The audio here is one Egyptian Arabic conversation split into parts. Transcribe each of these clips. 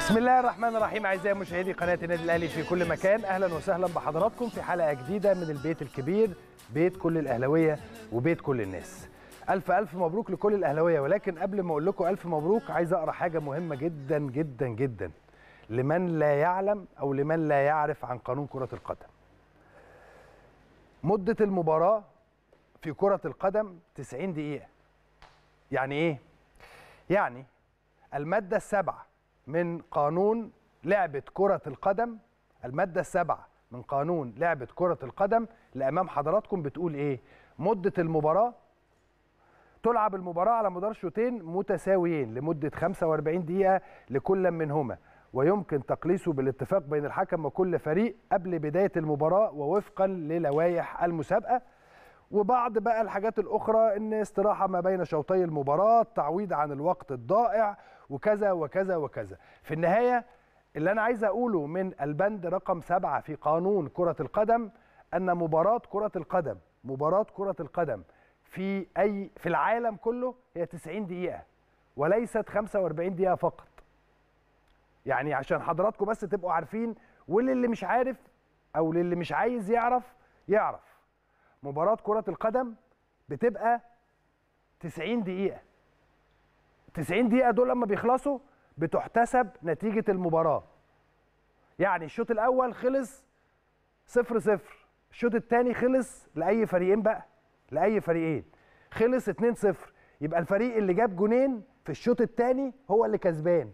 بسم الله الرحمن الرحيم اعزائي مشاهدي قناه النادي الاهلي في كل مكان اهلا وسهلا بحضراتكم في حلقه جديده من البيت الكبير بيت كل الاهلاويه وبيت كل الناس الف الف مبروك لكل الاهلاويه ولكن قبل ما اقول لكم الف مبروك عايز اقرا حاجه مهمه جدا جدا جدا لمن لا يعلم او لمن لا يعرف عن قانون كره القدم مده المباراه في كره القدم 90 دقيقه يعني ايه يعني الماده السابعه من قانون لعبة كرة القدم المادة السابعة من قانون لعبة كرة القدم اللي أمام حضراتكم بتقول إيه؟ مدة المباراة تلعب المباراة على مدار شوطين متساويين لمدة 45 دقيقة لكل منهما ويمكن تقليصه بالاتفاق بين الحكم وكل فريق قبل بداية المباراة ووفقا للوائح المسابقة وبعض بقى الحاجات الأخرى إن استراحة ما بين شوطي المباراة تعويض عن الوقت الضائع وكذا وكذا وكذا في النهاية اللي أنا عايز أقوله من البند رقم سبعة في قانون كرة القدم أن مباراة كرة القدم مباراة كرة القدم في أي في العالم كله هي 90 دقيقة وليست 45 دقيقة فقط يعني عشان حضراتكم بس تبقوا عارفين وللي مش عارف أو للي مش عايز يعرف يعرف مباراة كرة القدم بتبقى 90 دقيقة 90 دقيقة دول لما بيخلصوا بتحتسب نتيجة المباراة يعني الشوط الأول خلص 0 0 الشوط الثاني خلص لأي فريقين بقى لأي فريقين خلص 2 0 يبقى الفريق اللي جاب جونين في الشوط الثاني هو اللي كسبان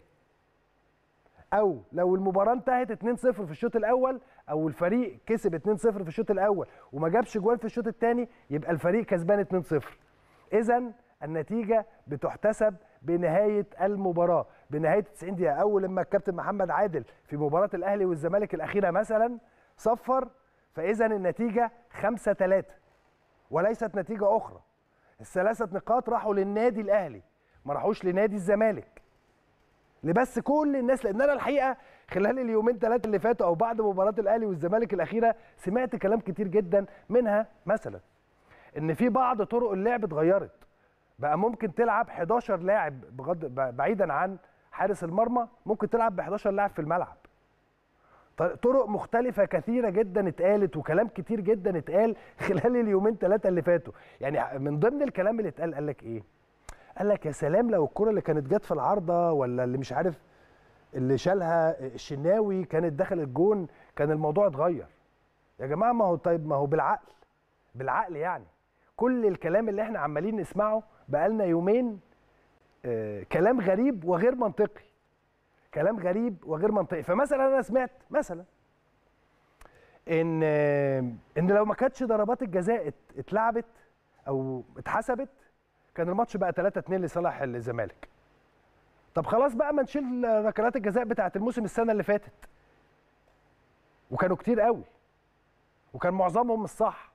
او لو المباراه انتهت 2-0 في الشوط الاول او الفريق كسب 2-0 في الشوط الاول وما جابش جوان في الشوط الثاني يبقى الفريق كسبان 2-0 اذا النتيجه بتحتسب بنهايه المباراه بنهايه 90 دقيقه اول لما الكابتن محمد عادل في مباراه الاهلي والزمالك الاخيره مثلا صفر فاذا النتيجه 5 3 وليست نتيجه اخرى الثلاثه نقاط راحوا للنادي الاهلي ما راحوش لنادي الزمالك لبس كل الناس لان انا الحقيقه خلال اليومين ثلاثه اللي فاتوا او بعد مباراه الاهلي والزمالك الاخيره سمعت كلام كتير جدا منها مثلا ان في بعض طرق اللعب اتغيرت بقى ممكن تلعب 11 لاعب بغض بعيدا عن حارس المرمى ممكن تلعب ب 11 لاعب في الملعب طرق مختلفة كثيرة جدا اتقالت وكلام كتير جدا اتقال خلال اليومين ثلاثة اللي فاتوا يعني من ضمن الكلام اللي اتقال قال لك ايه قال لك يا سلام لو الكره اللي كانت جت في العارضه ولا اللي مش عارف اللي شالها الشناوي كانت دخل الجون كان الموضوع اتغير يا جماعه ما هو طيب ما هو بالعقل بالعقل يعني كل الكلام اللي احنا عمالين نسمعه بقالنا يومين آه كلام غريب وغير منطقي كلام غريب وغير منطقي فمثلا انا سمعت مثلا ان آه ان لو ما كانتش ضربات الجزاء اتلعبت او اتحسبت كان الماتش بقى 3 2 لصالح الزمالك طب خلاص بقى ما نشيل ركلات الجزاء بتاعه الموسم السنه اللي فاتت وكانوا كتير قوي وكان معظمهم الصح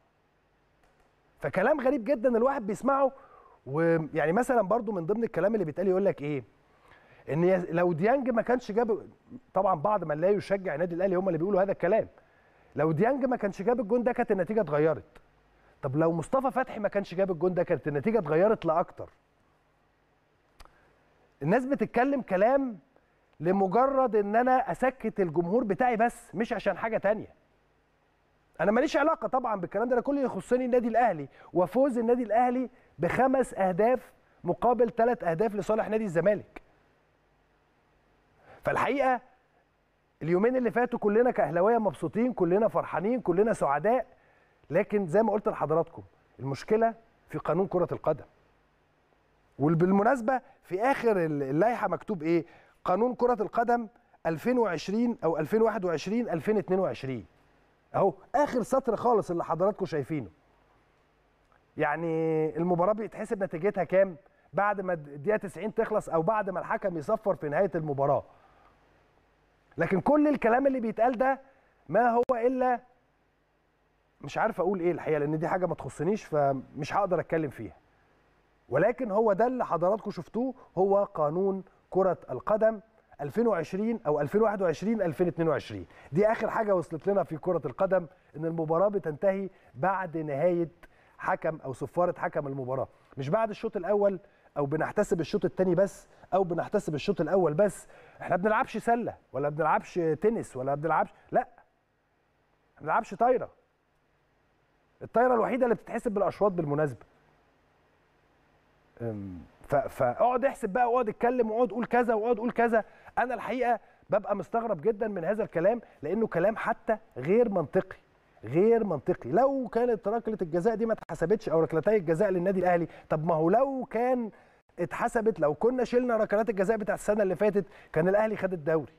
فكلام غريب جدا الواحد بيسمعه ويعني مثلا برضو من ضمن الكلام اللي بيتقال يقول لك ايه ان لو ديانج ما كانش جاب طبعا بعض من لا يشجع النادي الاهلي هم اللي بيقولوا هذا الكلام لو ديانج ما كانش جاب الجون ده كانت النتيجه اتغيرت طب لو مصطفى فتحي ما كانش جاب الجون ده كانت النتيجه اتغيرت لاكتر الناس بتتكلم كلام لمجرد ان انا اسكت الجمهور بتاعي بس مش عشان حاجه تانية انا ماليش علاقه طبعا بالكلام ده انا كل اللي يخصني النادي الاهلي وفوز النادي الاهلي بخمس اهداف مقابل ثلاث اهداف لصالح نادي الزمالك فالحقيقه اليومين اللي فاتوا كلنا كاهلاويه مبسوطين كلنا فرحانين كلنا سعداء لكن زي ما قلت لحضراتكم المشكله في قانون كره القدم وبالمناسبه في اخر اللائحه مكتوب ايه قانون كره القدم 2020 او 2021 2022 اهو اخر سطر خالص اللي حضراتكم شايفينه يعني المباراه بيتحسب نتيجتها كام بعد ما الدقيقه 90 تخلص او بعد ما الحكم يصفر في نهايه المباراه لكن كل الكلام اللي بيتقال ده ما هو الا مش عارف اقول ايه الحقيقه لان دي حاجه ما تخصنيش فمش هقدر اتكلم فيها ولكن هو ده اللي حضراتكم شفتوه هو قانون كره القدم 2020 او 2021 2022 دي اخر حاجه وصلت لنا في كره القدم ان المباراه بتنتهي بعد نهايه حكم او صفاره حكم المباراه مش بعد الشوط الاول او بنحتسب الشوط الثاني بس او بنحتسب الشوط الاول بس احنا ما بنلعبش سله ولا بنلعبش تنس ولا بنلعبش لا ما بنلعبش طايره الطايره الوحيده اللي بتتحسب بالاشواط بالمناسبه أم، ف- فاقعد احسب بقى واقعد اتكلم واقعد قول كذا واقعد قول كذا انا الحقيقه ببقى مستغرب جدا من هذا الكلام لانه كلام حتى غير منطقي غير منطقي لو كانت ركله الجزاء دي ما اتحسبتش او ركلتي الجزاء للنادي الاهلي طب ما هو لو كان اتحسبت لو كنا شلنا ركلات الجزاء بتاعت السنه اللي فاتت كان الاهلي خد الدوري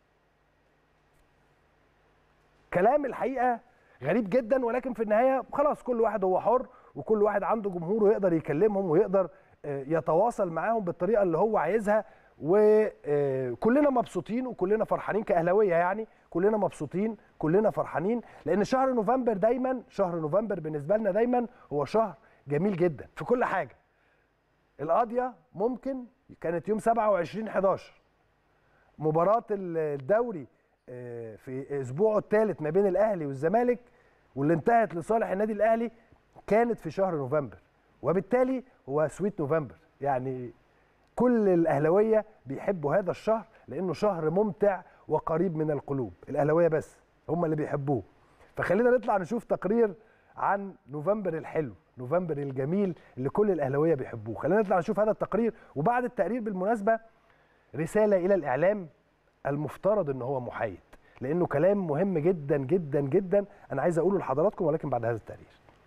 كلام الحقيقه غريب جدا ولكن في النهايه خلاص كل واحد هو حر وكل واحد عنده جمهور ويقدر يكلمهم ويقدر آه، يتواصل معاهم بالطريقه اللي هو عايزها وكلنا مبسوطين وكلنا فرحانين كاهلاويه يعني كلنا مبسوطين كلنا فرحانين لان شهر نوفمبر دايما شهر نوفمبر بالنسبه لنا دايما هو شهر جميل جدا في كل حاجه القاضيه ممكن كانت يوم 27 11 مباراه الدوري آه، في اسبوعه الثالث ما بين الاهلي والزمالك واللي انتهت لصالح النادي الاهلي كانت في شهر نوفمبر وبالتالي هو سويت نوفمبر يعني كل الاهلاويه بيحبوا هذا الشهر لانه شهر ممتع وقريب من القلوب الاهلاويه بس هم اللي بيحبوه فخلينا نطلع نشوف تقرير عن نوفمبر الحلو نوفمبر الجميل اللي كل الاهلاويه بيحبوه خلينا نطلع نشوف هذا التقرير وبعد التقرير بالمناسبه رساله الى الاعلام المفترض ان هو محايد لانه كلام مهم جدا جدا جدا انا عايز اقوله لحضراتكم ولكن بعد هذا التقرير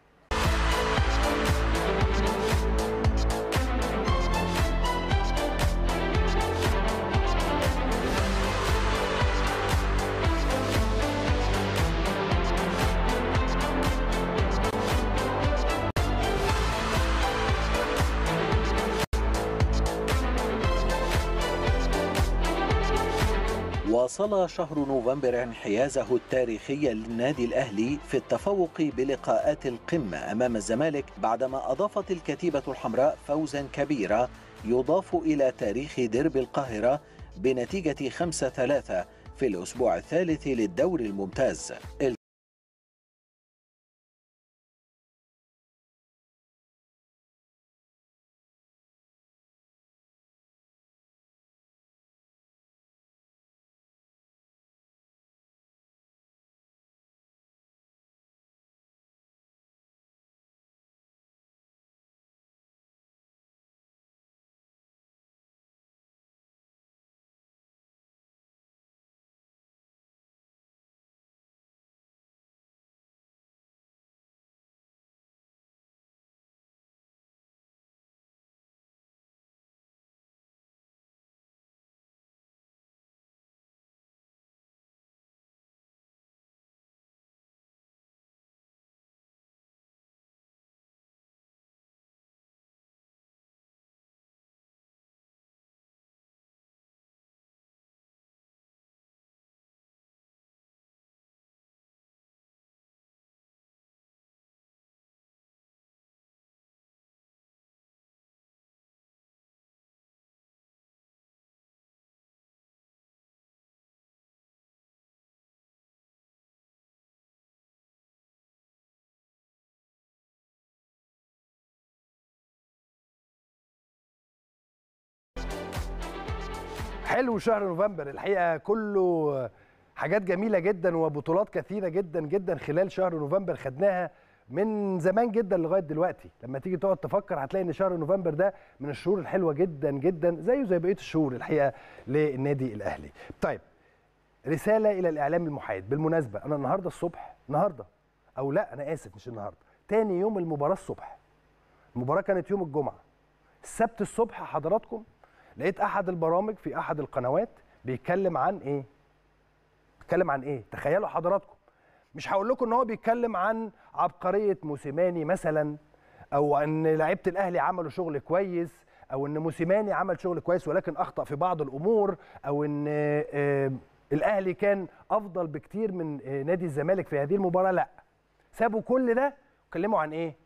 واصل شهر نوفمبر انحيازه التاريخي للنادي الأهلي في التفوق بلقاءات القمة أمام الزمالك بعدما أضافت الكتيبة الحمراء فوزا كبيرا يضاف إلى تاريخ درب القاهرة بنتيجة 5-3 في الأسبوع الثالث للدوري الممتاز حلو شهر نوفمبر الحقيقه كله حاجات جميله جدا وبطولات كثيره جدا جدا خلال شهر نوفمبر خدناها من زمان جدا لغايه دلوقتي لما تيجي تقعد تفكر هتلاقي ان شهر نوفمبر ده من الشهور الحلوه جدا جدا زيه زي بقيه الشهور الحقيقه للنادي الاهلي طيب رساله الى الاعلام المحايد بالمناسبه انا النهارده الصبح النهارده او لا انا اسف مش النهارده تاني يوم المباراه الصبح المباراه كانت يوم الجمعه السبت الصبح حضراتكم لقيت احد البرامج في احد القنوات بيتكلم عن ايه بيتكلم عن ايه تخيلوا حضراتكم مش هقول لكم ان هو بيتكلم عن عبقريه موسيماني مثلا او ان لعيبه الاهلي عملوا شغل كويس او ان موسيماني عمل شغل كويس ولكن اخطا في بعض الامور او ان آه، الاهلي كان افضل بكتير من آه، نادي الزمالك في هذه المباراه لا سابوا كل ده وكلموا عن ايه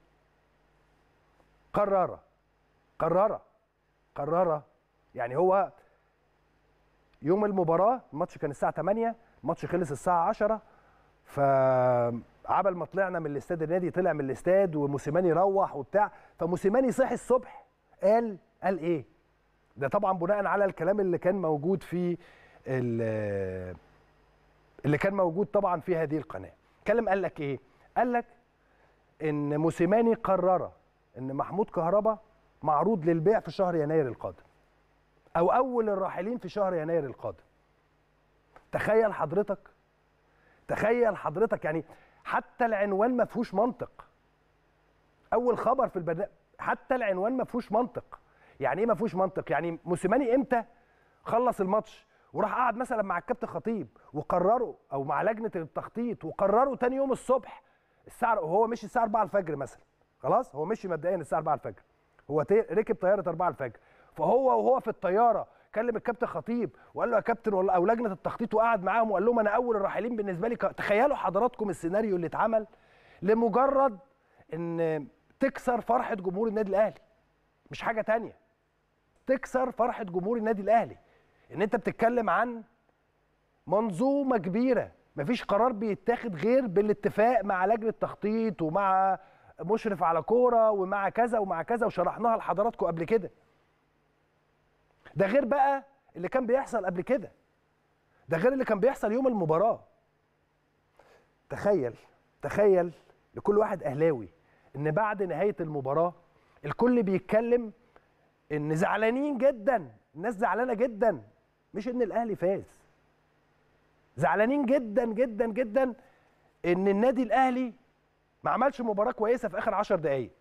قراره قراره قراره يعني هو يوم المباراه الماتش كان الساعه 8 الماتش خلص الساعه 10 فعبل ما طلعنا من الاستاد النادي طلع من الاستاد وموسيماني روح وبتاع فموسيماني صحي الصبح قال قال ايه ده طبعا بناء على الكلام اللي كان موجود في ال- اللي كان موجود طبعا في هذه القناه اتكلم قال لك ايه قال لك ان موسيماني قرر ان محمود كهربا معروض للبيع في شهر يناير القادم او اول الراحلين في شهر يناير القادم تخيل حضرتك تخيل حضرتك يعني حتى العنوان ما فيهوش منطق اول خبر في البرنامج حتى العنوان ما فيهوش منطق يعني ايه ما فيهوش منطق يعني موسيماني امتى خلص الماتش وراح قعد مثلا مع الكابتن خطيب وقرروا او مع لجنه التخطيط وقرروا تاني يوم الصبح الساعه وهو مشي الساعه 4 الفجر مثلا خلاص هو مشي مبدئيا الساعه 4 الفجر هو تي- ركب طياره 4 الفجر فهو وهو في الطياره كلم الكابتن خطيب وقال له يا كابتن والله او لجنه التخطيط وقعد معاهم وقال لهم انا اول الراحلين بالنسبه لي ك- تخيلوا حضراتكم السيناريو اللي اتعمل لمجرد ان تكسر فرحه جمهور النادي الاهلي مش حاجه تانية تكسر فرحه جمهور النادي الاهلي ان انت بتتكلم عن منظومه كبيره مفيش قرار بيتاخد غير بالاتفاق مع لجنه تخطيط ومع مشرف على كوره ومع كذا ومع كذا وشرحناها لحضراتكم قبل كده ده غير بقى اللي كان بيحصل قبل كده ده غير اللي كان بيحصل يوم المباراه تخيل تخيل لكل واحد اهلاوي ان بعد نهايه المباراه الكل بيتكلم ان زعلانين جدا الناس زعلانه جدا مش ان الاهلي فاز زعلانين جدا جدا جدا ان النادي الاهلي ما عملش مباراه كويسه في اخر 10 دقائق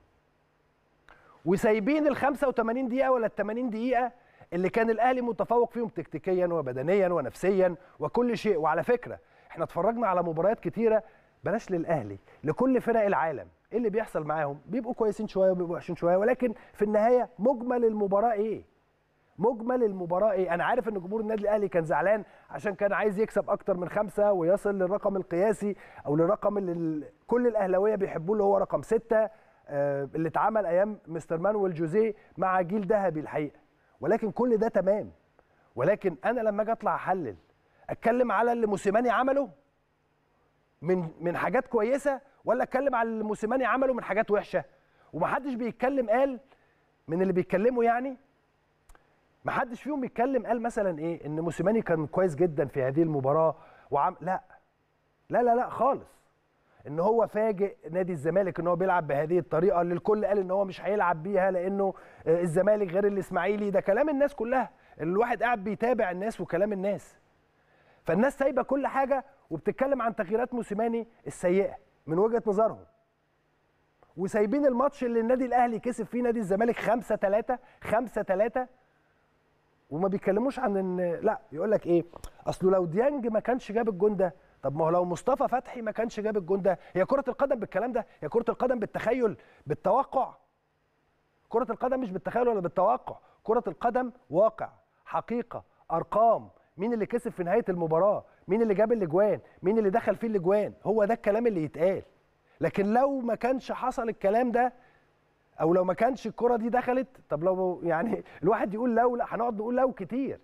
وسايبين ال 85 دقيقه ولا ال 80 دقيقه اللي كان الاهلي متفوق فيهم تكتيكيا وبدنيا ونفسيا وكل شيء وعلى فكره احنا اتفرجنا على مباريات كتيره بلاش للاهلي لكل فرق العالم ايه اللي بيحصل معاهم بيبقوا كويسين شويه وبيبقوا وحشين شويه ولكن في النهايه مجمل المباراه ايه مجمل المباراه ايه انا عارف ان جمهور النادي الاهلي كان زعلان عشان كان عايز يكسب اكتر من خمسة ويصل للرقم القياسي او للرقم اللي ال- كل الاهلاويه بيحبوه اللي هو رقم ستة آه، اللي اتعمل ايام مستر مانويل جوزيه مع جيل ذهبي الحقيقه ولكن كل ده تمام ولكن انا لما اجي اطلع احلل اتكلم على اللي موسيماني عمله من من حاجات كويسه ولا اتكلم على اللي موسيماني عمله من حاجات وحشه ومحدش بيتكلم قال من اللي بيتكلموا يعني ما حدش فيهم بيتكلم قال مثلا ايه ان موسيماني كان كويس جدا في هذه المباراه وعم لا لا لا لا خالص ان هو فاجئ نادي الزمالك ان هو بيلعب بهذه الطريقه اللي الكل قال ان هو مش هيلعب بيها لانه آه، الزمالك غير الاسماعيلي ده كلام الناس كلها الواحد قاعد بيتابع الناس وكلام الناس فالناس سايبه كل حاجه وبتتكلم عن تغييرات موسيماني السيئه من وجهه نظرهم وسايبين الماتش اللي النادي الاهلي كسب فيه نادي الزمالك 5 3 5 3 وما بيتكلموش عن ان لا يقول لك ايه اصله لو ديانج ما كانش جاب الجون ده طب ما هو لو مصطفى فتحي ما كانش جاب الجون ده هي كره القدم بالكلام ده هي كره القدم بالتخيل بالتوقع كره القدم مش بالتخيل ولا بالتوقع كره القدم واقع حقيقه ارقام مين اللي كسب في نهايه المباراه مين اللي جاب الاجوان مين اللي دخل فيه الاجوان هو ده الكلام اللي يتقال لكن لو ما كانش حصل الكلام ده او لو ما كانش الكره دي دخلت طب لو يعني الواحد يقول لو لا هنقعد نقول لو كتير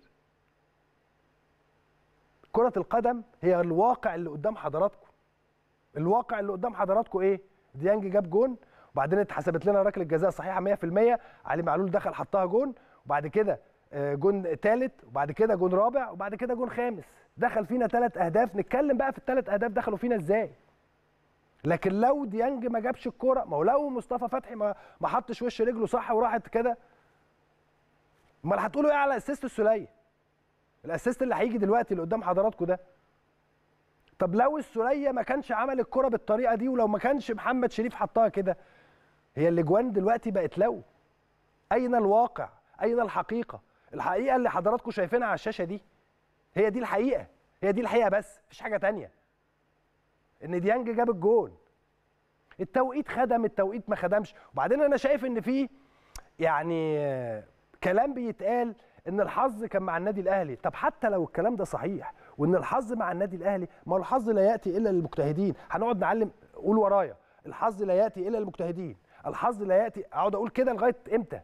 كرة القدم هي الواقع اللي قدام حضراتكم الواقع اللي قدام حضراتكم ايه ديانج جاب جون وبعدين اتحسبت لنا ركله جزاء صحيحه 100% علي معلول دخل حطها جون وبعد كده آه، جون ثالث وبعد كده جون رابع وبعد كده جون خامس دخل فينا ثلاث اهداف نتكلم بقى في الثلاث اهداف دخلوا فينا ازاي لكن لو ديانج ما جابش الكوره ما هو لو مصطفى فتحي ما ما حطش وش رجله صح وراحت كده امال هتقولوا ايه على اسيست السوليه الاسيست اللي هيجي دلوقتي اللي قدام حضراتكم ده طب لو السوليه ما كانش عمل الكره بالطريقه دي ولو ما كانش محمد شريف حطها كده هي الاجوان دلوقتي بقت لو اين الواقع اين الحقيقه الحقيقه اللي حضراتكم شايفينها على الشاشه دي هي دي الحقيقه هي دي الحقيقه بس مفيش حاجه تانية ان ديانج جاب الجون التوقيت خدم التوقيت ما خدمش وبعدين انا شايف ان في يعني آه، كلام بيتقال ان الحظ كان مع النادي الاهلي طب حتى لو الكلام ده صحيح وان الحظ مع النادي الاهلي ما هو الحظ لا ياتي الا للمجتهدين هنقعد نعلم قول ورايا الحظ لا ياتي الا للمجتهدين الحظ لا ياتي اقعد اقول كده لغايه امتى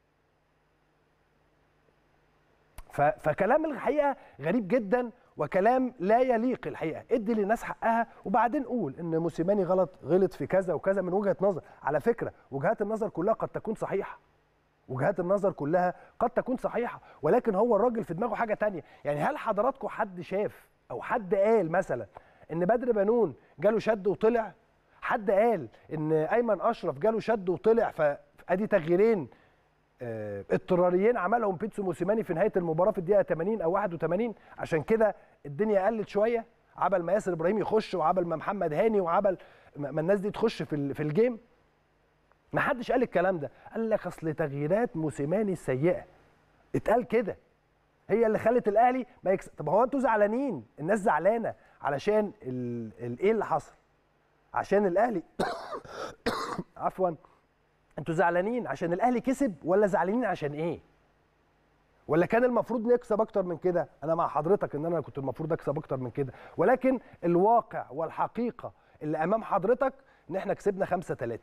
ف... فكلام الحقيقه غريب جدا وكلام لا يليق الحقيقه ادي للناس حقها وبعدين قول ان موسيماني غلط غلط في كذا وكذا من وجهه نظر على فكره وجهات النظر كلها قد تكون صحيحه وجهات النظر كلها قد تكون صحيحه ولكن هو الراجل في دماغه حاجه تانية يعني هل حضراتكم حد شاف او حد قال مثلا ان بدر بنون جاله شد وطلع حد قال ان ايمن اشرف جاله شد وطلع فادي تغييرين آه، اضطراريين عملهم بيتسو موسيماني في نهايه المباراه في الدقيقه 80 او 81 عشان كده الدنيا قلت شويه عبل ما ياسر ابراهيم يخش وعبل ما محمد هاني وعبل ما ما الناس دي تخش في ال- في الجيم ما حدش قال الكلام ده قال لك اصل تغييرات موسيماني السيئه اتقال كده هي اللي خلت الاهلي ما يكسب طب هو انتوا زعلانين الناس زعلانه علشان ال... ال... ايه اللي حصل عشان الاهلي عفوا انتوا زعلانين عشان الاهلي كسب ولا زعلانين عشان ايه ولا كان المفروض نكسب اكتر من كده انا مع حضرتك ان انا كنت المفروض اكسب اكتر من كده ولكن الواقع والحقيقه اللي امام حضرتك ان احنا كسبنا 5 3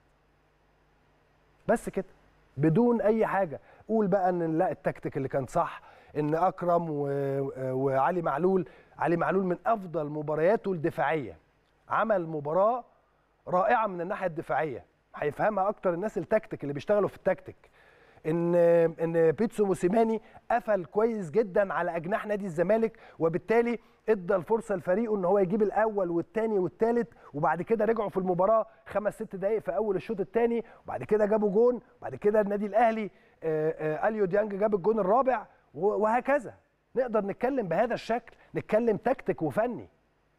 بس كده بدون اي حاجه قول بقى ان لا التكتيك اللي كان صح ان اكرم و... وعلي معلول علي معلول من افضل مبارياته الدفاعيه عمل مباراه رائعه من الناحيه الدفاعيه هيفهمها اكتر الناس التكتيك اللي بيشتغلوا في التكتيك ان ان بيتسو موسيماني قفل كويس جدا على اجناح نادي الزمالك وبالتالي ادى الفرصه لفريقه ان هو يجيب الاول والثاني والثالث وبعد كده رجعوا في المباراه خمس ست دقائق في اول الشوط الثاني وبعد كده جابوا جون وبعد كده النادي الاهلي آه، آه، اليو ديانج جاب الجون الرابع و- وهكذا نقدر نتكلم بهذا الشكل نتكلم تكتيك وفني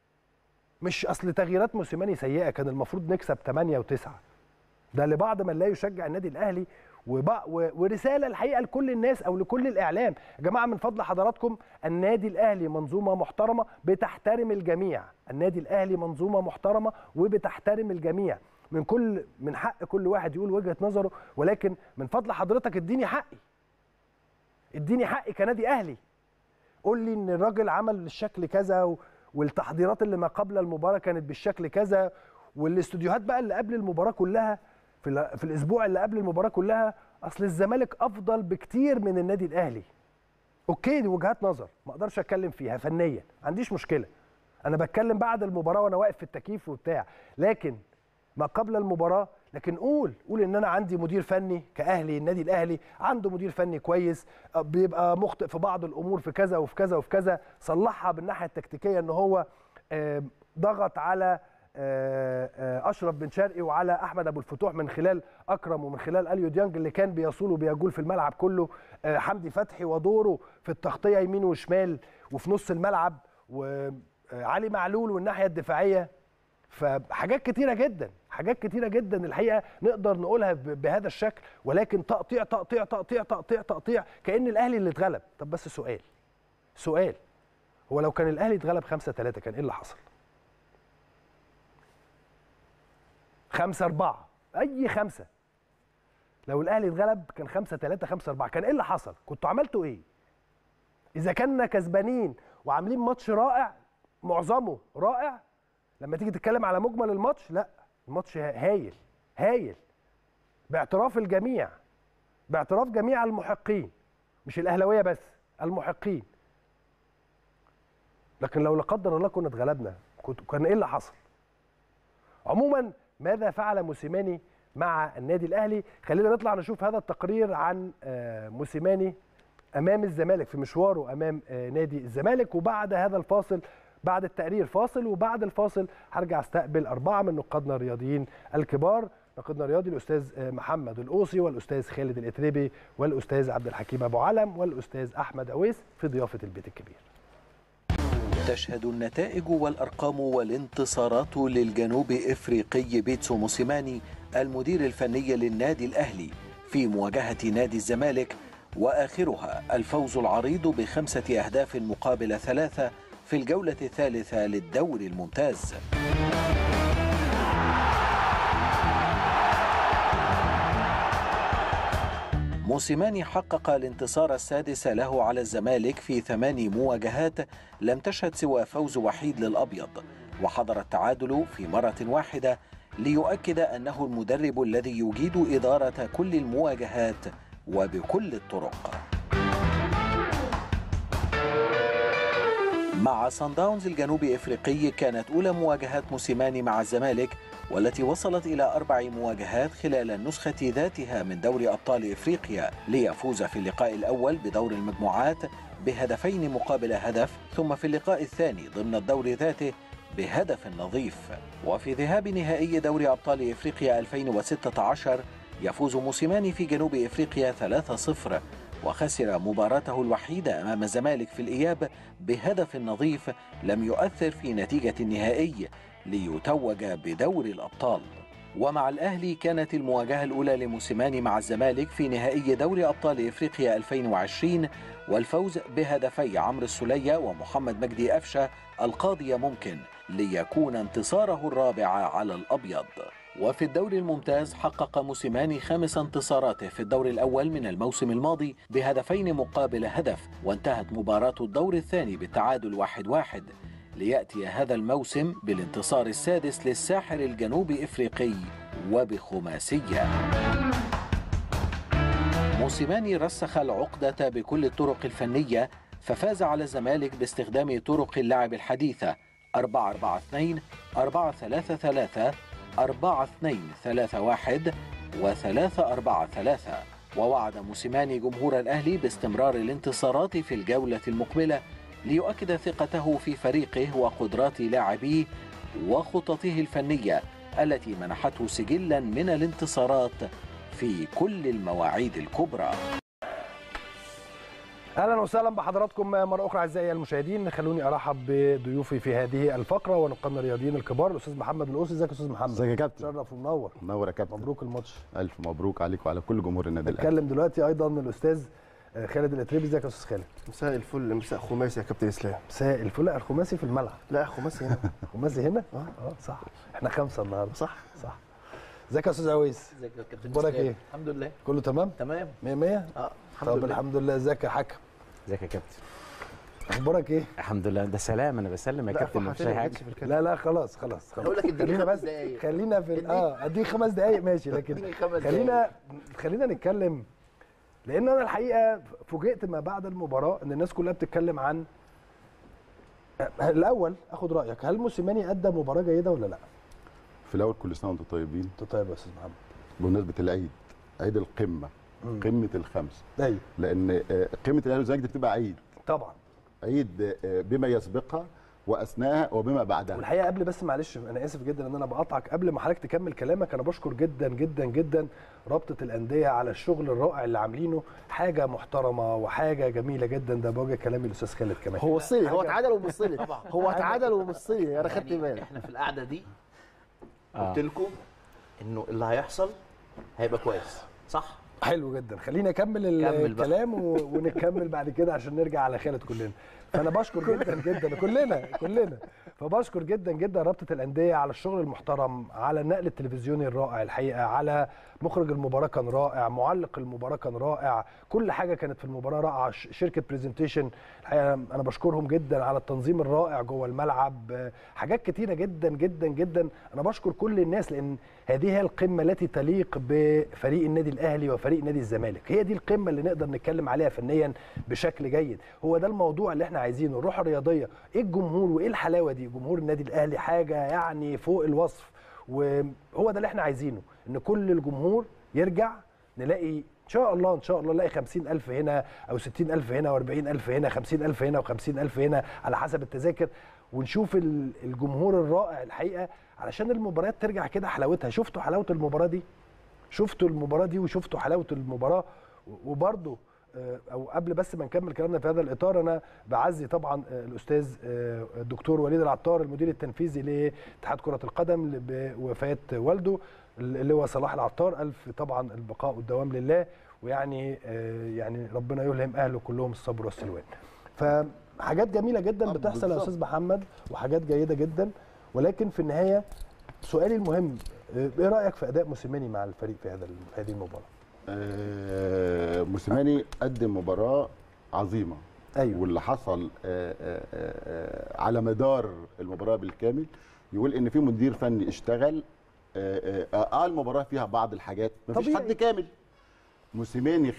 مش اصل تغييرات موسيماني سيئه كان المفروض نكسب 8 و9 ده لبعض من لا يشجع النادي الاهلي وبع- و- ورساله الحقيقه لكل الناس او لكل الاعلام يا جماعه من فضل حضراتكم النادي الاهلي منظومه محترمه بتحترم الجميع النادي الاهلي منظومه محترمه وبتحترم الجميع من كل من حق كل واحد يقول وجهه نظره ولكن من فضل حضرتك اديني حقي اديني حقي كنادي اهلي قول لي ان الراجل عمل الشكل كذا و- والتحضيرات اللي ما قبل المباراه كانت بالشكل كذا والاستوديوهات بقى اللي قبل المباراه كلها في, ال- في الاسبوع اللي قبل المباراه كلها اصل الزمالك افضل بكتير من النادي الاهلي اوكي دي وجهات نظر ما اقدرش اتكلم فيها فنيا ما عنديش مشكله انا بتكلم بعد المباراه وانا واقف في التكييف وبتاع لكن ما قبل المباراه لكن قول قول ان انا عندي مدير فني كاهلي النادي الاهلي عنده مدير فني كويس آه، بيبقى مخطئ في بعض الامور في كذا وفي كذا وفي كذا صلحها بالناحيه التكتيكيه ان هو آه، ضغط على آه، آه، اشرف بن شرقي وعلى احمد ابو الفتوح من خلال اكرم ومن خلال اليو ديانج اللي كان بيصول وبيجول في الملعب كله آه، حمدي فتحي ودوره في التغطيه يمين وشمال وفي نص الملعب وعلي معلول والناحيه الدفاعيه فحاجات كتيره جدا حاجات كتيره جدا الحقيقه نقدر نقولها ب- بهذا الشكل ولكن تقطيع تقطيع تقطيع تقطيع تقطيع كان الاهلي اللي اتغلب طب بس سؤال سؤال هو لو كان الاهلي اتغلب 5 3 كان ايه اللي حصل 5 4 اي خمسه لو الاهلي اتغلب كان 5 3 5 4 كان ايه اللي حصل كنتوا عملتوا ايه اذا كنا كسبانين وعاملين ماتش رائع معظمه رائع لما تيجي تتكلم على مجمل الماتش لا الماتش هايل هايل باعتراف الجميع باعتراف جميع المحقين مش الاهلاويه بس المحقين لكن لو لا قدر الله كنا اتغلبنا كنت كان ايه اللي حصل عموما ماذا فعل موسيماني مع النادي الاهلي خلينا نطلع نشوف هذا التقرير عن آه، موسيماني امام الزمالك في مشواره امام آه، نادي الزمالك وبعد هذا الفاصل بعد التقرير فاصل وبعد الفاصل هرجع استقبل اربعه من نقادنا الرياضيين الكبار نقدنا الرياضي الاستاذ آه، محمد القوسي والاستاذ خالد الاتربي والاستاذ عبد الحكيم ابو علم والاستاذ احمد اويس في ضيافه البيت الكبير تشهد النتائج والأرقام والانتصارات للجنوب إفريقي بيتسو موسيماني المدير الفني للنادي الأهلي في مواجهة نادي الزمالك وآخرها الفوز العريض بخمسة أهداف مقابل ثلاثة في الجولة الثالثة للدوري الممتاز موسيماني حقق الانتصار السادس له على الزمالك في ثمان مواجهات لم تشهد سوى فوز وحيد للأبيض وحضر التعادل في مرة واحدة ليؤكد أنه المدرب الذي يجيد إدارة كل المواجهات وبكل الطرق مع صن داونز الجنوبي افريقي كانت اولى مواجهات موسيماني مع الزمالك والتي وصلت الى اربع مواجهات خلال النسخه ذاتها من دوري ابطال افريقيا ليفوز في اللقاء الاول بدور المجموعات بهدفين مقابل هدف ثم في اللقاء الثاني ضمن الدور ذاته بهدف نظيف وفي ذهاب نهائي دوري ابطال افريقيا 2016 يفوز موسيماني في جنوب افريقيا 3-0 وخسر مباراته الوحيدة أمام الزمالك في الإياب بهدف نظيف لم يؤثر في نتيجة النهائي ليتوج بدور الأبطال ومع الأهلي كانت المواجهة الأولى لموسيماني مع الزمالك في نهائي دوري أبطال إفريقيا 2020 والفوز بهدفي عمرو السلية ومحمد مجدي أفشة القاضية ممكن ليكون انتصاره الرابع على الأبيض وفي الدوري الممتاز حقق موسيماني خامس انتصاراته في الدور الأول من الموسم الماضي بهدفين مقابل هدف وانتهت مباراة الدور الثاني بالتعادل واحد واحد ليأتي هذا الموسم بالانتصار السادس للساحر الجنوبي إفريقي وبخماسية موسيماني رسخ العقدة بكل الطرق الفنية ففاز على الزمالك باستخدام طرق اللعب الحديثة 4 4 2 4 3 3 4 2 3 1 و 3 4 3 ووعد موسيماني جمهور الأهلي باستمرار الانتصارات في الجولة المقبلة ليؤكد ثقته في فريقه وقدرات لاعبيه وخططه الفنية التي منحته سجلا من الانتصارات في كل المواعيد الكبرى اهلا وسهلا بحضراتكم مره اخرى اعزائي المشاهدين خلوني ارحب بضيوفي في هذه الفقره ونقادنا الرياضيين الكبار الاستاذ محمد القوسي ازيك يا استاذ محمد ازيك يا كابتن شرف ومنور منور يا كابتن مبروك الماتش الف مبروك عليك وعلى كل جمهور النادي الاهلي نتكلم دلوقتي ايضا الاستاذ خالد الاتريبي ازيك يا استاذ خالد مساء الفل مساء خماسي يا كابتن اسلام مساء الفل لا الخماسي في الملعب لا خماسي هنا خماسي هنا اه اه صح احنا خمسه النهارده صح صح ازيك يا استاذ عويس ازيك يا كابتن اخبارك اسلام؟ ايه؟ الحمد لله كله تمام تمام 100 100 اه الحمد طب لله الحمد لله ازيك يا حكم ازيك يا كابتن اخبارك ايه الحمد لله ده سلام انا بسلم يا لا كابتن مفيش اي حاجه في الكلام لا لا خلاص خلاص خلاص هقول لك اديني خلينا خمس بس دقايق. خلينا في ال- اه اديك خمس دقايق ماشي لكن اديني خمس خلينا خلينا نتكلم لان انا الحقيقه فوجئت ما بعد المباراه ان الناس كلها بتتكلم عن الاول اخد رايك هل موسيماني ادى مباراه جيده ولا لا؟ في الاول كل سنه وانتم طيبين انت طيب يا استاذ محمد بمناسبه العيد عيد القمه مم. قمه الخمس ايوه لان آه، قمه الاهلي والزمالك دي بتبقى عيد طبعا عيد آه، بما يسبقها واثناءها وبما بعدها والحقيقه قبل بس معلش انا اسف جدا ان انا بقطعك قبل ما حضرتك تكمل كلامك انا بشكر جدا جدا جدا رابطه الانديه على الشغل الرائع اللي عاملينه حاجه محترمه وحاجه جميله جدا ده بوجه كلامي الاستاذ خالد كمان هو وصلي هو حاجة- اتعادل ومصلي طبعا. هو اتعادل ومصلي انا خدت يعني بالي احنا في القعده دي آه. قلت لكم انه اللي هيحصل هيبقى كويس صح حلو جدا خليني اكمل كمل بقى. الكلام و... ونكمل بعد كده عشان نرجع على خالد كلنا فانا بشكر جدا جدا كلنا كلنا فبشكر جدا جدا رابطه الانديه على الشغل المحترم على النقل التلفزيوني الرائع الحقيقه على مخرج المباراه كان رائع معلق المباراه كان رائع كل حاجه كانت في المباراه رائعه ش- شركه برزنتيشن الحقيقه انا بشكرهم جدا على التنظيم الرائع جوه الملعب آه، حاجات كتيره جدا جدا جدا انا بشكر كل الناس لان هذه هي القمه التي تليق بفريق النادي الاهلي وفريق نادي الزمالك هي دي القمه اللي نقدر نتكلم عليها فنيا بشكل جيد هو ده الموضوع اللي احنا عايزينه الروح الرياضيه ايه الجمهور وايه الحلاوه دي جمهور النادي الاهلي حاجه يعني فوق الوصف وهو ده اللي احنا عايزينه ان كل الجمهور يرجع نلاقي ان شاء الله ان شاء الله نلاقي 50000 هنا او 60000 هنا و40000 هنا 50000 هنا و50000 هنا على حسب التذاكر ونشوف ال- الجمهور الرائع الحقيقه علشان المباريات ترجع كده حلاوتها شفتوا حلاوه المباراه دي شفتوا المباراه دي وشفتوا حلاوه المباراه وبرده او قبل بس ما نكمل كلامنا في هذا الاطار انا بعزي طبعا آه، الاستاذ آه، الدكتور وليد العطار المدير التنفيذي لاتحاد كره القدم بوفاه والده اللي هو صلاح العطار الف طبعا البقاء والدوام لله ويعني آه، يعني ربنا يلهم اهله كلهم الصبر والسلوان فحاجات جميله جدا آه، بتحصل يا بالظبط. استاذ محمد وحاجات جيده جدا ولكن في النهايه سؤالي المهم آه، ايه رايك في اداء موسيماني مع الفريق في هذا في هذه المباراه آه، موسيماني قدم مباراه عظيمه ايوه واللي حصل آه، آه، آه، على مدار المباراه بالكامل يقول ان في مدير فني اشتغل آه، آه، اه المباراه فيها بعض الحاجات مفيش طبيعي. حد كامل موسيماني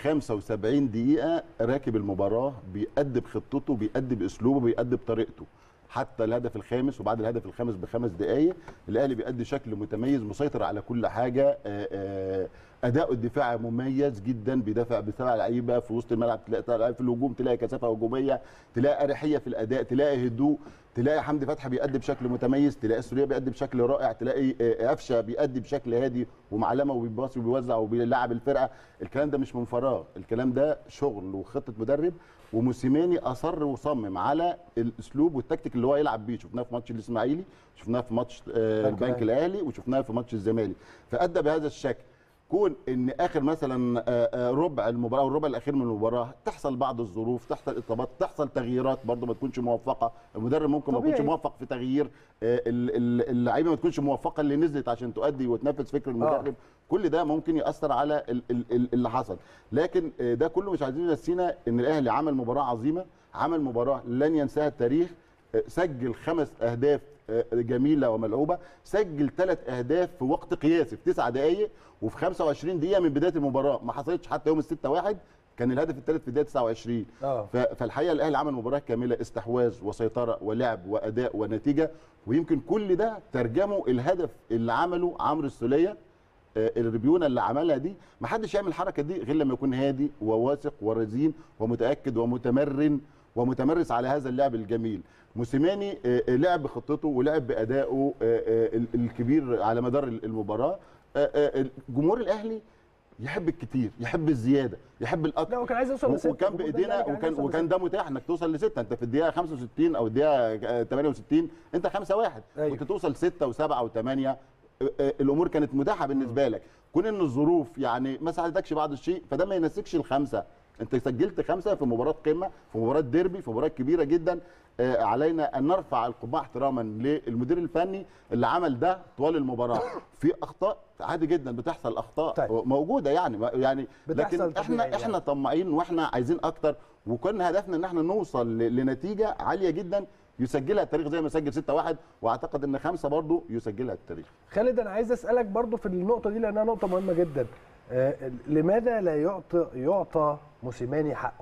75 دقيقة راكب المباراة بيأدي بخطته بيأدي بأسلوبه بيأدي بطريقته حتى الهدف الخامس وبعد الهدف الخامس بخمس دقائق الاهلي بيأدي شكل متميز مسيطر على كل حاجه آه، آه، اداؤه الدفاعي مميز جدا بيدافع بسبع لعيبه في وسط الملعب تلاقي تلاقي في الهجوم تلاقي كثافه هجوميه تلاقي اريحيه في الاداء تلاقي هدوء تلاقي حمدي فتحي بيأدي بشكل متميز تلاقي سوريا بيأدي بشكل رائع تلاقي آه، قفشه بيأدي بشكل هادي ومعلمه وبيباصي وبيوزع وبيلعب الفرقه الكلام ده مش من فراغ الكلام ده شغل وخطه مدرب وموسيماني اصر وصمم على الاسلوب والتكتيك اللي هو يلعب بيه شفناه في ماتش الاسماعيلي شفناه في ماتش آه، البنك البنك الاهلي وشفناه في ماتش الزمالك فادى بهذا الشكل كون ان اخر مثلا آه، آه، ربع المباراه او الربع الاخير من المباراه تحصل بعض الظروف تحصل اصابات تحصل تغييرات برضه ما تكونش موفقه المدرب ممكن ما طبيعي. يكونش موفق في تغيير آه، ال- ال- اللعيبه ما تكونش موفقه اللي نزلت عشان تؤدي وتنفذ فكر المدرب كل ده ممكن ياثر على ال- ال- ال- اللي حصل لكن آه، ده كله مش عايزين نسينا ان الاهلي عمل مباراه عظيمه عمل مباراه لن ينساها التاريخ آه، سجل خمس اهداف آه، جميله وملعوبه سجل ثلاث اهداف في وقت قياسي في تسع دقائق وفي 25 دقيقه من بدايه المباراه ما حصلتش حتى يوم الستة واحد كان الهدف الثالث في الدقيقه 29 اه ف- فالحقيقه الاهلي عمل مباراه كامله استحواذ وسيطره ولعب واداء ونتيجه ويمكن كل ده ترجمه الهدف اللي عمله عمرو السوليه آه، الريبيونه اللي عملها دي ما حدش يعمل الحركه دي غير لما يكون هادي وواثق ورزين ومتاكد ومتمرن ومتمرس على هذا اللعب الجميل موسيماني آه، آه، لعب بخطته ولعب بادائه آه، آه، ال- الكبير على مدار المباراه آه، آه، جمهور الاهلي يحب الكتير يحب الزياده يحب الاكتر لا وكان عايز يوصل لستة وكان الجمهور ده بايدينا اللي كان وكان عايز يوصل وكان ده متاح انك توصل لسته انت في الدقيقه 65 او الدقيقه 68 انت 5 1 أيوة. كنت توصل 6 و7 و8 الامور كانت متاحه بالنسبه لك كون ان الظروف يعني ما ساعدتكش بعض الشيء فده ما ينسكش الخمسه انت سجلت خمسه في مباراه قمه في مباراه ديربي في مباراه كبيره جدا آه، علينا ان نرفع القبعه احتراما للمدير الفني اللي عمل ده طوال المباراه في اخطاء عادي جدا بتحصل اخطاء طيب. موجوده يعني يعني بتحصل لكن احنا طبيعي احنا يعني. طماعين واحنا عايزين اكتر وكان هدفنا ان احنا نوصل ل- لنتيجه عاليه جدا يسجلها التاريخ زي ما سجل 6 1 واعتقد ان خمسه برضه يسجلها التاريخ خالد انا عايز اسالك برضو في النقطه دي لانها نقطه مهمه جدا آه، لماذا لا يعطى يعطى موسيماني حقه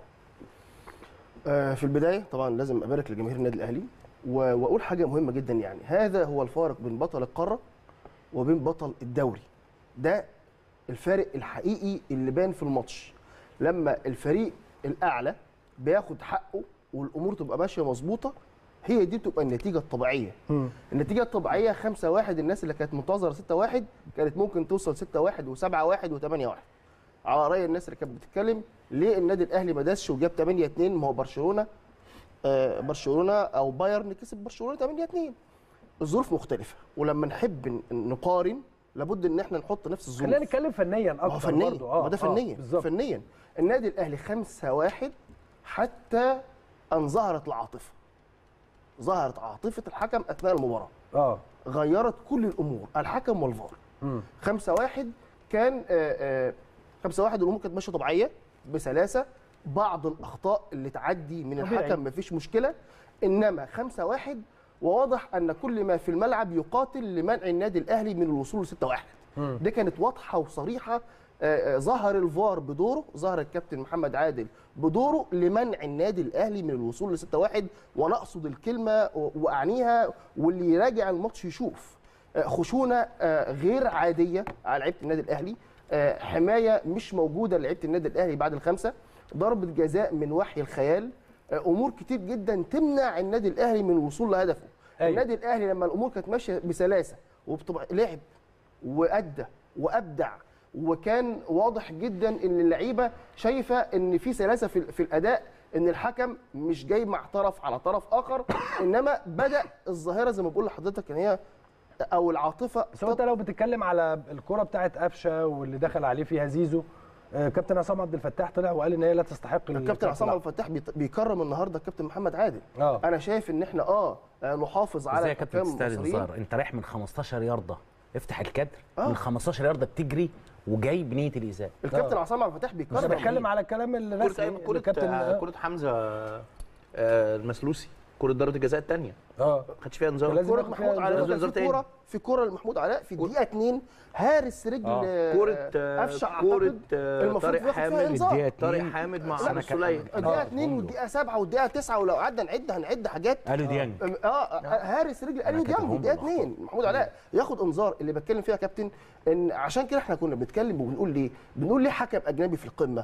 آه، في البدايه طبعا لازم ابارك لجماهير النادي الاهلي و- واقول حاجه مهمه جدا يعني هذا هو الفارق بين بطل القاره وبين بطل الدوري ده الفارق الحقيقي اللي بان في الماتش لما الفريق الاعلى بياخد حقه والامور تبقى ماشيه مظبوطه هي دي بتبقى النتيجه الطبيعيه النتيجه الطبيعيه 5 1 الناس اللي كانت منتظره 6 1 كانت ممكن توصل 6 1 و7 1 و8 1 على راي الناس اللي كانت بتتكلم ليه النادي الاهلي ما داسش وجاب 8 2 ما هو برشلونه آه برشلونه او بايرن كسب برشلونه 8 2 الظروف مختلفه ولما نحب ن- نقارن لابد ان احنا نحط نفس الظروف خلينا نتكلم فنيا ما هو اكتر فنيا برضو ما ده فنيا بالظبط فنيا النادي الاهلي 5 1 حتى ان ظهرت العاطفه ظهرت عاطفه الحكم اثناء المباراه اه غيرت كل الامور الحكم والفار مم. 5 1 كان 5 1 الامور كانت ماشيه طبيعيه بسلاسه بعض الاخطاء اللي تعدي من طبيعي. الحكم مفيش مشكله انما 5 1 وواضح ان كل ما في الملعب يقاتل لمنع النادي الاهلي من الوصول ل 6 1 دي كانت واضحه وصريحه آه، آه، ظهر الفار بدوره ظهر الكابتن محمد عادل بدوره لمنع النادي الاهلي من الوصول ل 6 1 وانا اقصد الكلمه و- واعنيها واللي يراجع الماتش يشوف آه، خشونه آه، غير عاديه على لعيبه النادي الاهلي آه، حمايه مش موجوده لعيبه النادي الاهلي بعد الخمسه ضربه جزاء من وحي الخيال آه، امور كتير جدا تمنع النادي الاهلي من الوصول لهدفه أيوة. النادي الاهلي لما الامور كانت ماشيه بسلاسه وبطبع لعب وادى وابدع وكان واضح جدا ان اللعيبه شايفه ان في سلاسه في, في الاداء ان الحكم مش جاي مع طرف على طرف اخر انما بدا الظاهره زي ما بقول لحضرتك ان هي او العاطفه بس هو انت لو بتتكلم على الكره بتاعت قفشه واللي دخل عليه فيها زيزو آه، كابتن عصام عبد الفتاح طلع وقال ان هي لا تستحق الكابتن عصام الطلع. عبد الفتاح بيت- بيكرم النهارده الكابتن محمد عادل اه انا شايف ان احنا اه آه، نحافظ على ازاي يا كابتن الحكام تستاهل المصريين. الانذار انت رايح من 15 يارده افتح الكادر آه. من 15 يارده بتجري وجاي بنيه الايذاء الكابتن آه. عصام عبد الفتاح انا بيكرم بتكلم على الكلام اللي كرة رسمي كرة الكابتن كرة حمزة آه، المسلوسي كره ضربه الجزاء الثانيه اه ما خدش فيها انذار لازم كرة ياخد محمود فيها علاء لازم كان انذار في تاني. كوره في كوره لمحمود علاء في الدقيقه 2 هارس رجل آه. آه، كوره آه، افشع كوره أعتقد آه، المفروض طارق ياخد فيها حامد إنذار. الدقيقة طارق اتنين. حامد مع أنا عمرو كان- سليم الدقيقه آه، 2 هم والدقيقه 7 والدقيقه 9 ولو قعدنا نعد هنعد حاجات قالوا ديانج اه آه، هارس رجل اليو كاتبهم ديانج الدقيقه بالأخطاء. 2 محمود علاء ياخد انذار اللي بتكلم فيها يا كابتن ان عشان كده احنا كنا بنتكلم وبنقول ليه بنقول ليه حكم اجنبي في القمه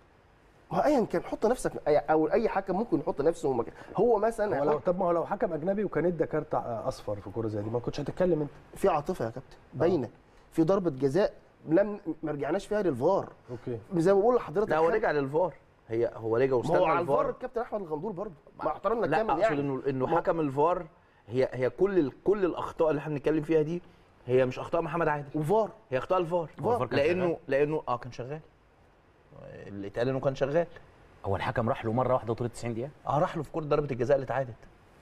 ما هو ايا كان حط نفسك أي- او اي حكم ممكن يحط نفسه مكان هو مثلا هو لو طب ما هو لو حكم اجنبي وكان ادى كارت اصفر في كوره زي دي ما كنتش هتتكلم انت في عاطفه يا كابتن باينه في ضربه جزاء لم ما رجعناش فيها للفار اوكي زي ما بقول لحضرتك لا هو خد- رجع للفار هي هو رجع ما هو واستنى على الفار الفار الكابتن احمد الغندور برضه مع احترامنا لا الكامل اقصد يعني انه انه ما- حكم الفار هي هي كل ال- كل الاخطاء اللي احنا بنتكلم فيها دي هي مش اخطاء محمد عادل وفار هي اخطاء الفار هو الفار كان لانه شغال؟ لانه اه كان شغال اللي اتقال انه كان شغال هو الحكم راح له مره واحده طول 90 دقيقه اه راح له في كوره ضربه الجزاء اللي اتعادت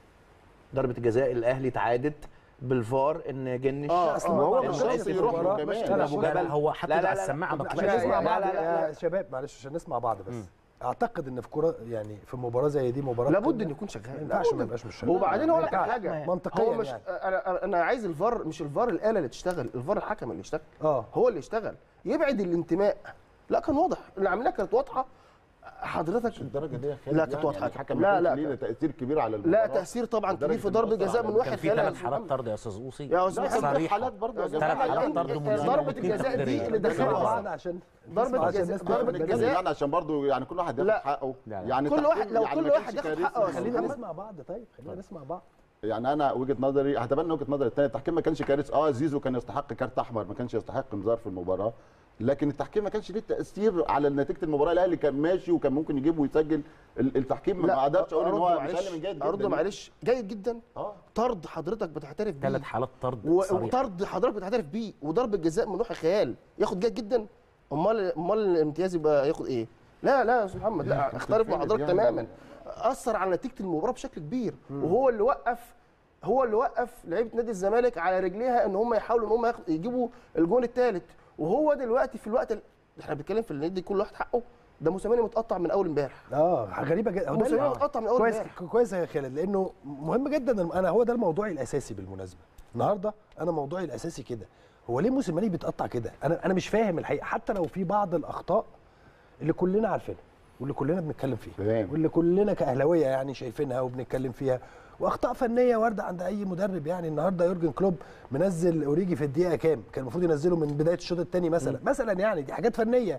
ضربه الجزاء الاهلي اتعادت بالفار ان جنش اه أصل آه، ما هو هو مش مش قصدي قصدي يروح له المباراة، كمان مش- لا، لا، ابو لا، جبل لا، هو حطه لا، لا، على لا، السماعه ما عشان عشان طلعش نسمع لا، بعض لا، لا. يا شباب معلش عشان نسمع بعض بس اعتقد ان في كوره يعني في مباراه زي دي مباراه لابد قمة، ان يكون شغال ما ينفعش ما لابد. يبقاش مش شغال وبعدين اقول لك ما على ينفعش. حاجه منطقيا هو مش يعني. انا انا عايز الفار مش الفار الاله اللي تشتغل الفار الحكم اللي يشتغل اه هو اللي يشتغل يبعد الانتماء لا كان واضح اللي عملناها كانت واضحه حضرتك مش الدرجه دي يا خالد لا، كانت يعني. واضحة. يعني الحكم لا، ما لا. كانش ليه تاثير كبير على لا المباراه تاثير طبعا لدرجة كبير في إنه ضربه أثر جزاء على- من واحد كان في خلال ثلاث الزمالك. حالات طرد يا استاذ اوصي يا استاذ لا، كان في محمد صريحة. حالات برضه يا ثلاث جماعه حالات يعني طرد منذرة ضربه واثنين الجزاء دي تقديرية. اللي نسمع دخلها بعض عشان ضربة نسمع عشان الجزاء- نسمع ضربة بعض. الجزاء. يعني عشان برضه يعني كل واحد ياخد لا. حقه لا، لا. يعني كل التحكيم واحد- لو يعني كل ما واحد كانش ياخد كارثي. حقه يا خلينا محمد. نسمع بعض طيب خلينا نسمع بعض يعني انا وجهه نظري هتبنى وجهه نظري الثانيه التحكيم ما كانش كارث اه زيزو كان يستحق كارت احمر ما كانش يستحق انذار في المباراه لكن التحكيم ما كانش ليه تاثير على نتيجه المباراه الاهلي كان ماشي وكان ممكن يجيب ويسجل ال- التحكيم ما اقدرش اقول ان أرد هو مش معلش- اقل من جيد جدا ارد معلش جيد جدا اه طرد حضرتك بتعترف بيه ثلاث حالات طرد و- صريحة. وطرد حضرتك بتعترف بيه وضرب الجزاء من روح خيال ياخد جيد جدا امال امال الامتياز يبقى ياخد ايه؟ لا لا يا استاذ محمد لا اختلف مع حضرتك يعني. تماما اثر على نتيجه المباراه بشكل كبير وهو اللي وقف هو اللي وقف لعيبه نادي الزمالك على رجليها ان هم يحاولوا ان هم ياخد- يجيبوا الجون الثالث وهو دلوقتي في الوقت ال- احنا بنتكلم في النادي كل واحد حقه ده موسيماني متقطع من اول امبارح اه غريبه جدا هو ده موسيماني اللي- متقطع من اول كويس امبارح كويس يا خالد لانه مهم جدا الم- انا هو ده الموضوع الاساسي بالمناسبه النهارده انا موضوعي الاساسي كده هو ليه موسيماني بيتقطع كده انا انا مش فاهم الحقيقه حتى لو في بعض الاخطاء اللي كلنا عارفينها واللي كلنا بنتكلم فيها تمام. واللي كلنا كاهلاويه يعني شايفينها وبنتكلم فيها واخطاء فنيه وارده عند اي مدرب يعني النهارده يورجن كلوب منزل اوريجي في الدقيقه كام كان المفروض ينزله من بدايه الشوط الثاني مثلا مثلا يعني دي حاجات فنيه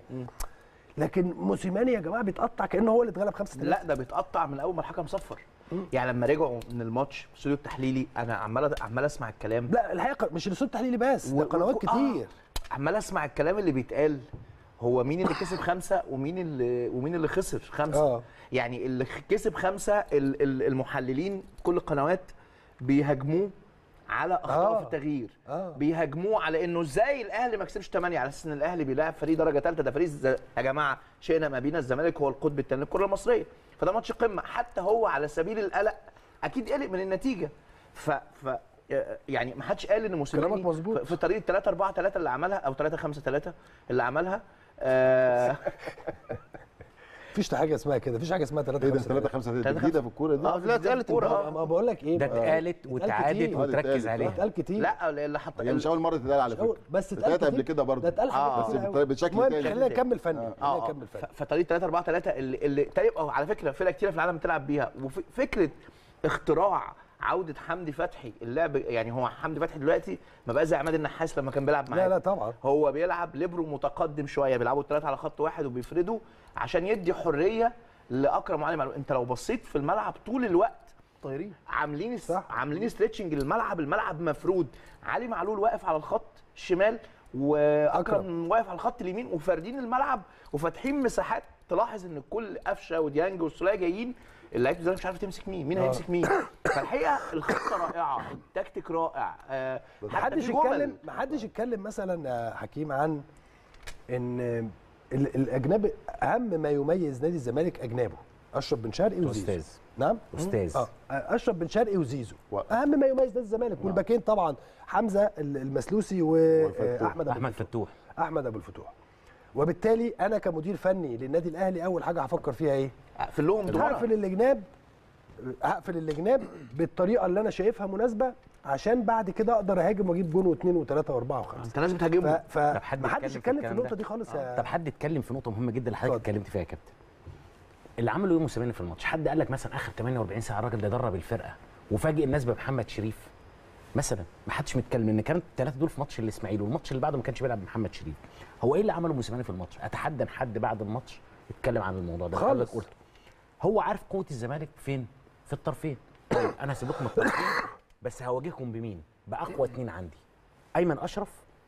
لكن موسيماني يا جماعه بيتقطع كانه هو اللي اتغلب 5 3 لا ده بيتقطع من اول ما الحكم صفر يعني لما رجعوا من الماتش الاستوديو التحليلي انا عمال عمال اسمع الكلام لا الحقيقه مش الاسلوب التحليلي بس ده و- قنوات و- كتير عمال اسمع الكلام اللي بيتقال هو مين اللي كسب خمسه ومين اللي ومين اللي خسر خمسه آه. يعني اللي كسب خمسه ال- ال- المحللين كل القنوات بيهاجموه على اخطاء آه. في التغيير آه. بيهاجموه على انه ازاي الاهلي ما كسبش 8 على اساس ان الاهلي بيلاعب فريق درجه ثالثه ده فريق ز- يا جماعه شئنا ما بينا الزمالك هو القطب الثاني للكره المصريه فده ماتش قمه حتى هو على سبيل القلق اكيد قلق من النتيجه ف ف يعني ما حدش قال ان موسيماني كلامك مظبوط. في- في طريقه 3 4 3 اللي عملها او 3 5 3 اللي عملها آه مفيش حاجه اسمها كده مفيش حاجه اسمها 3 ايه ده 5 3 5 تلاتة دي جديده في الكوره دي آه، لا اتقالت كورة، امبارح. آه. ما بقول لك ايه ده بقى؟ اتقالت اتقال واتعادت كتير. وتركز اتقالت. عليها اتقال كتير لا اللي حط هي مش اول مره تتقال على مش أول- فكره بس اتقال اتقالت قبل كتير. كده برضه ده اتقال حاجات آه. كتير بس قوي. بشكل المهم تاني. خلينا نكمل فني اه خلينا اه نكمل فني ف- فطريقه 3 4 3 اللي اللي طيب أو على فكره فرق كتيره في العالم بتلعب بيها وفكره اختراع عوده حمدي فتحي اللعب يعني هو حمدي فتحي دلوقتي ما بقى زي عماد النحاس لما كان بيلعب معاه لا لا طبعا هو بيلعب ليبرو متقدم شويه بيلعبوا الثلاثه على خط واحد وبيفردوا عشان يدي حريه لاكرم علي معلول انت لو بصيت في الملعب طول الوقت طايرين عاملين صح. عاملين ستريتشنج للملعب الملعب مفرود علي معلول واقف على الخط الشمال واكرم أكرم. واقف على الخط اليمين وفاردين الملعب وفاتحين مساحات تلاحظ ان كل قفشه وديانج والسوليه جايين اللعيبه الزمالك مش عارفه تمسك مين مين هيمسك مين فالحقيقه الخطه رائعه التكتيك رائع آه، حتى محدش في جمل. يتكلم محدش يتكلم مثلا يا حكيم عن ان ال- الاجنبي اهم ما يميز نادي الزمالك اجنابه اشرف بن شرقي وزيزو استاذ نعم استاذ اه اشرف بن شرقي وزيزو و- اهم ما يميز نادي الزمالك والباكين طبعا حمزه ال- المسلوسي والفتوح. واحمد احمد فتوح احمد ابو الفتوح وبالتالي انا كمدير فني للنادي الاهلي اول حاجه هفكر فيها ايه في لهم عارف ان الاجناب هقفل الجناب بالطريقه اللي انا شايفها مناسبه عشان بعد كده اقدر اهاجم واجيب جون واثنين وثلاثه واربعه وخمسه انت لازم تهاجمه ف... طب حد فمحدش يتكلم اتكلم في في الكلام النقطه ده؟ دي خالص آه. يا طب حد اتكلم في نقطه مهمه جدا اللي حضرتك اتفضل. اتكلمت فيها يا كابتن اللي عمله ايه موسيماني في الماتش حد قال لك مثلا اخر 48 ساعه الراجل ده درب الفرقه وفاجئ الناس بمحمد شريف مثلا ما حدش متكلم ان كانت الثلاثه دول في ماتش الاسماعيلي والماتش اللي بعده ما كانش بيلعب بمحمد شريف هو ايه اللي عمله موسيماني في الماتش اتحدى ان حد بعد الماتش يتكلم عن الموضوع ده خالص. حضرتك قلته هو عارف قوه الزمالك فين في الطرفين طيب انا هسيب لكم الطرفين بس هواجهكم بمين باقوى اتنين عندي ايمن اشرف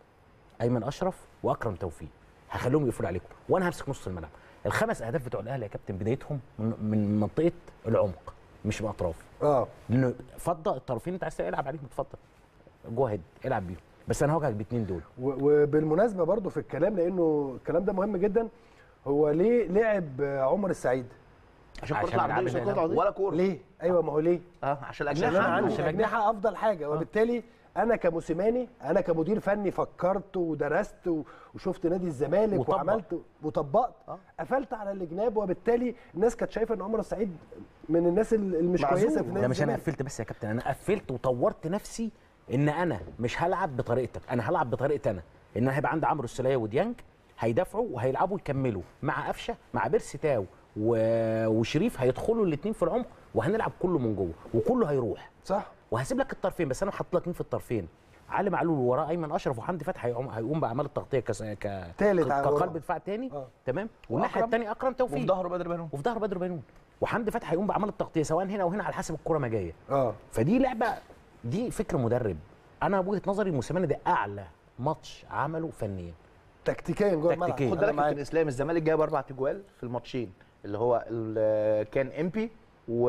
ايمن اشرف واكرم توفيق هخليهم يقفلوا عليكم وانا همسك نص الملعب الخمس اهداف بتوع الاهلي يا كابتن بدايتهم من, من منطقه العمق مش من اطراف اه لانه فضه الطرفين انت عايز العب عليهم اتفضل جو هيد العب بيهم بس انا هواجهك باثنين دول و- وبالمناسبه برضو في الكلام لانه الكلام ده مهم جدا هو ليه لعب عمر السعيد عشان عشان كره يلعب العرضيه الهلال. ولا كوره ليه ايوه ما هو ليه اه عشان عشان الاجنحه انا عنده عندي اجنحه افضل حاجه وبالتالي انا كموسيماني انا كمدير فني فكرت ودرست و- وشفت نادي الزمالك وطبق. وعملت وطبقت آه. قفلت على الجناب وبالتالي الناس كانت شايفه ان عمر السعيد من الناس ال- المش معزول. كويسه في نادي ده مش انا الزمالك قفلت بس يا كابتن انا قفلت وطورت نفسي ان انا مش هلعب بطريقتك انا هلعب بطريقتي انا ان انا هيبقى عندي عمرو السوليه وديانج هيدافعوا وهيلعبوا يكملوا مع قفشه مع بيرسي تاو و... وشريف هيدخلوا الاثنين في العمق وهنلعب كله من جوه وكله هيروح صح وهسيب لك الطرفين بس انا حاطط لك مين في الطرفين علي معلول وراه ايمن اشرف وحمدي فتحي هيقوم هيقوم باعمال التغطيه كس... ك تالت على ورا. كقلب دفاع تاني آه. تمام والناحيه وأكرم. الثانيه اكرم توفيق وفي ظهره بدر بنون وفي ظهر بدر بينون وحمدي فتحي هيقوم باعمال التغطيه سواء هنا او هنا على حسب الكره ما جايه اه فدي لعبه دي فكر مدرب انا وجهه نظري موسيماني ده اعلى ماتش عمله فنيا تكتيكيا جوه الملعب تكتيكيا. خد أنا بالك معاك. كابتن اسلام الزمالك جايب اربع تجوال في الماتشين اللي هو ال- كان امبي و...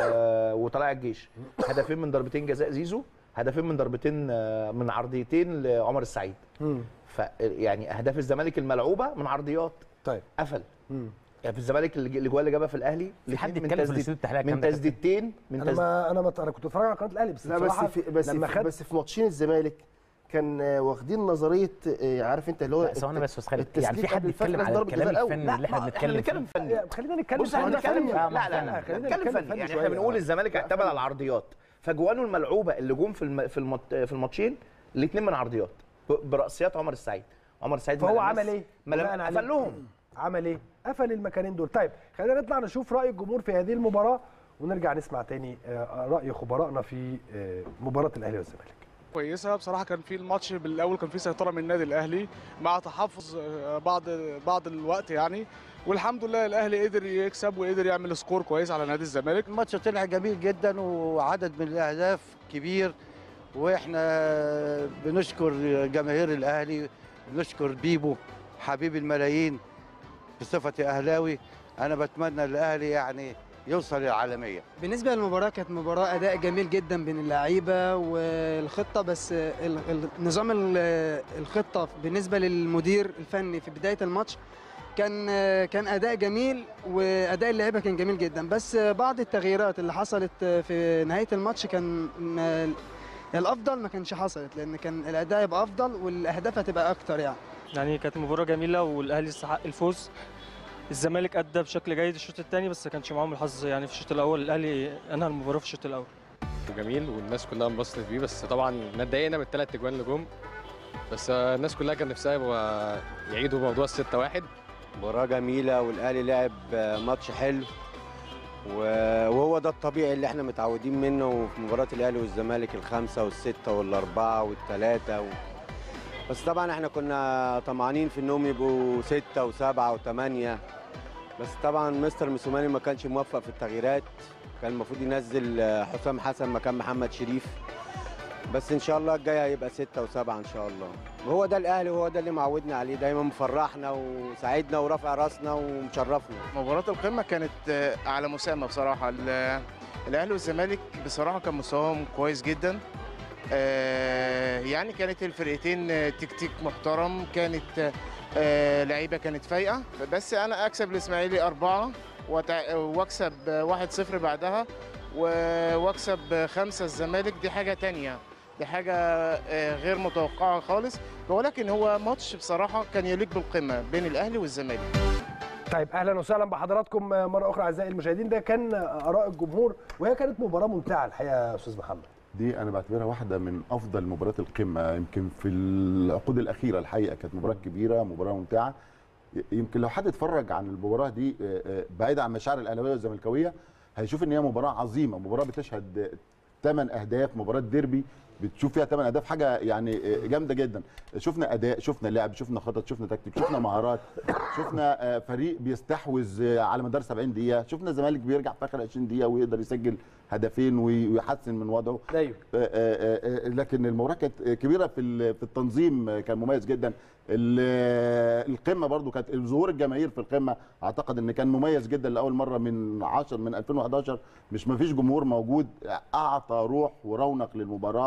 وطلائع الجيش هدفين من ضربتين جزاء زيزو هدفين من ضربتين آه، من عرضيتين لعمر السعيد مم. ف يعني اهداف الزمالك الملعوبه من عرضيات طيب قفل مم. يعني في الزمالك اللي الاجوال اللي جابها في الاهلي في حد الاتنين من اتكلم في تسديد- الاستوديو التحليلي من الكلام ده يا تسديدتين من انا تسديد ما انا ما انا كنت بتفرج على قناه الاهلي بس لا بس بصراحة في بس لما في خد بس في ماتشين الزمالك كان آه، واخدين نظريه آه، عارف انت اللي هو لا ثواني بس بس خلي التسليك يعني في حد قبل الفرق يتكلم لازم على ضربة الكلام جزاء الأول. الفني لا اللي احنا ما احنا بنتكلم بنتكلم فيه فني خلينا نتكلم بص في احنا حاجة بنتكلم فنية. لا آه، لا لا خلينا بنتكلم نتكلم فني فني يعني شوية. احنا بنقول آه. الزمالك اعتمد على العرضيات فجوانه الملعوبه اللي جم في الم... في المط... في الماتشين الاثنين من عرضيات ب... براسيات عمر السعيد عمر السعيد فهو ما لمس- عمل ايه؟ ما بناء لم... عليه. قفل لهم عمل ايه؟ قفل المكانين دول طيب خلينا نطلع نشوف راي الجمهور في هذه المباراه ونرجع نسمع تاني آه، راي خبرائنا في آه، مباراه الاهلي والزمالك كويسه بصراحه كان في الماتش بالاول كان في سيطره من النادي الاهلي مع تحفظ آه، بعض بعض الوقت يعني والحمد لله الاهلي قدر يكسب وقدر يعمل سكور كويس على نادي الزمالك الماتش طلع جميل جدا وعدد من الاهداف كبير واحنا بنشكر جماهير الاهلي بنشكر بيبو حبيب الملايين بصفتي اهلاوي انا بتمنى الاهلي يعني يوصل للعالميه بالنسبه للمباراه كانت مباراه اداء جميل جدا بين اللعيبه والخطه بس ال- ال- نظام ال- الخطه بالنسبه للمدير الفني في بدايه الماتش كان كان اداء جميل واداء اللعيبه كان جميل جدا بس بعض التغييرات اللي حصلت في نهايه الماتش كان م- الافضل ما كانش حصلت لان كان الاداء يبقى افضل والاهداف هتبقى اكتر يعني يعني كانت مباراة جميلة والأهلي استحق الفوز الزمالك أدى بشكل جيد الشوط الثاني بس ما كانش معاهم الحظ يعني في الشوط الأول الأهلي أنهى المباراة في الشوط الأول وجميل والناس كلها انبسطت بيه بس طبعا احنا اتضايقنا من الثلاث اجوان اللي جم بس آه، الناس كلها كان نفسها يبقى يعيدوا موضوع الستة واحد مباراة جميلة والأهلي لعب ماتش حلو و- وهو ده الطبيعي اللي احنا متعودين منه في مباراة الأهلي والزمالك الخمسة والستة والأربعة والثلاثة و... بس طبعا احنا كنا طمعانين في انهم يبقوا ستة وسبعة وثمانية بس طبعا مستر موسوماني ما كانش موفق في التغييرات كان المفروض ينزل آه، حسام حسن مكان محمد شريف بس ان شاء الله الجاي هيبقى ستة وسبعة ان شاء الله وهو ده الاهلي وهو ده اللي معودنا عليه دايما مفرحنا وساعدنا ورافع راسنا ومشرفنا مباراة القمة كانت آه، على مسامة بصراحة ال- الأهلي والزمالك بصراحة كان مستواهم كويس جدا آه، يعني كانت الفرقتين آه، تكتيك محترم كانت آه، لعيبة كانت فايقة بس أنا أكسب الإسماعيلي أربعة وتع- وأكسب آه، واحد صفر بعدها و- وأكسب آه، خمسة الزمالك دي حاجة تانية دي حاجة آه، غير متوقعة خالص ولكن هو ماتش بصراحة كان يليق بالقمة بين الأهلي والزمالك طيب اهلا وسهلا بحضراتكم مره اخرى اعزائي المشاهدين ده كان اراء الجمهور وهي كانت مباراه ممتعه الحقيقه يا استاذ محمد دي انا بعتبرها واحده من افضل مباريات القمه يمكن في العقود الاخيره الحقيقه كانت مباراه كبيره مباراه ممتعه يمكن لو حد اتفرج عن المباراه دي آه، آه، بعيد عن مشاعر الاهلاويه والزملكاويه هيشوف ان هي مباراه عظيمه مباراه بتشهد ثمان اهداف مباراه ديربي بتشوف فيها ثمان اهداف حاجه يعني آه، جامده جدا شفنا اداء شفنا لعب شفنا خطط شفنا تكتيك شفنا مهارات شفنا آه، فريق بيستحوذ آه، على مدار 70 دقيقه شفنا الزمالك بيرجع في اخر 20 دقيقه ويقدر يسجل هدفين وي- ويحسن من وضعه ايوه آه، آه، آه، لكن المباراه كانت كبيره في ال- في التنظيم آه، كان مميز جدا ال- القمه برضو كانت ظهور الجماهير في القمه اعتقد ان كان مميز جدا لاول مره من 10 من 2011 مش ما فيش جمهور موجود اعطى روح ورونق للمباراه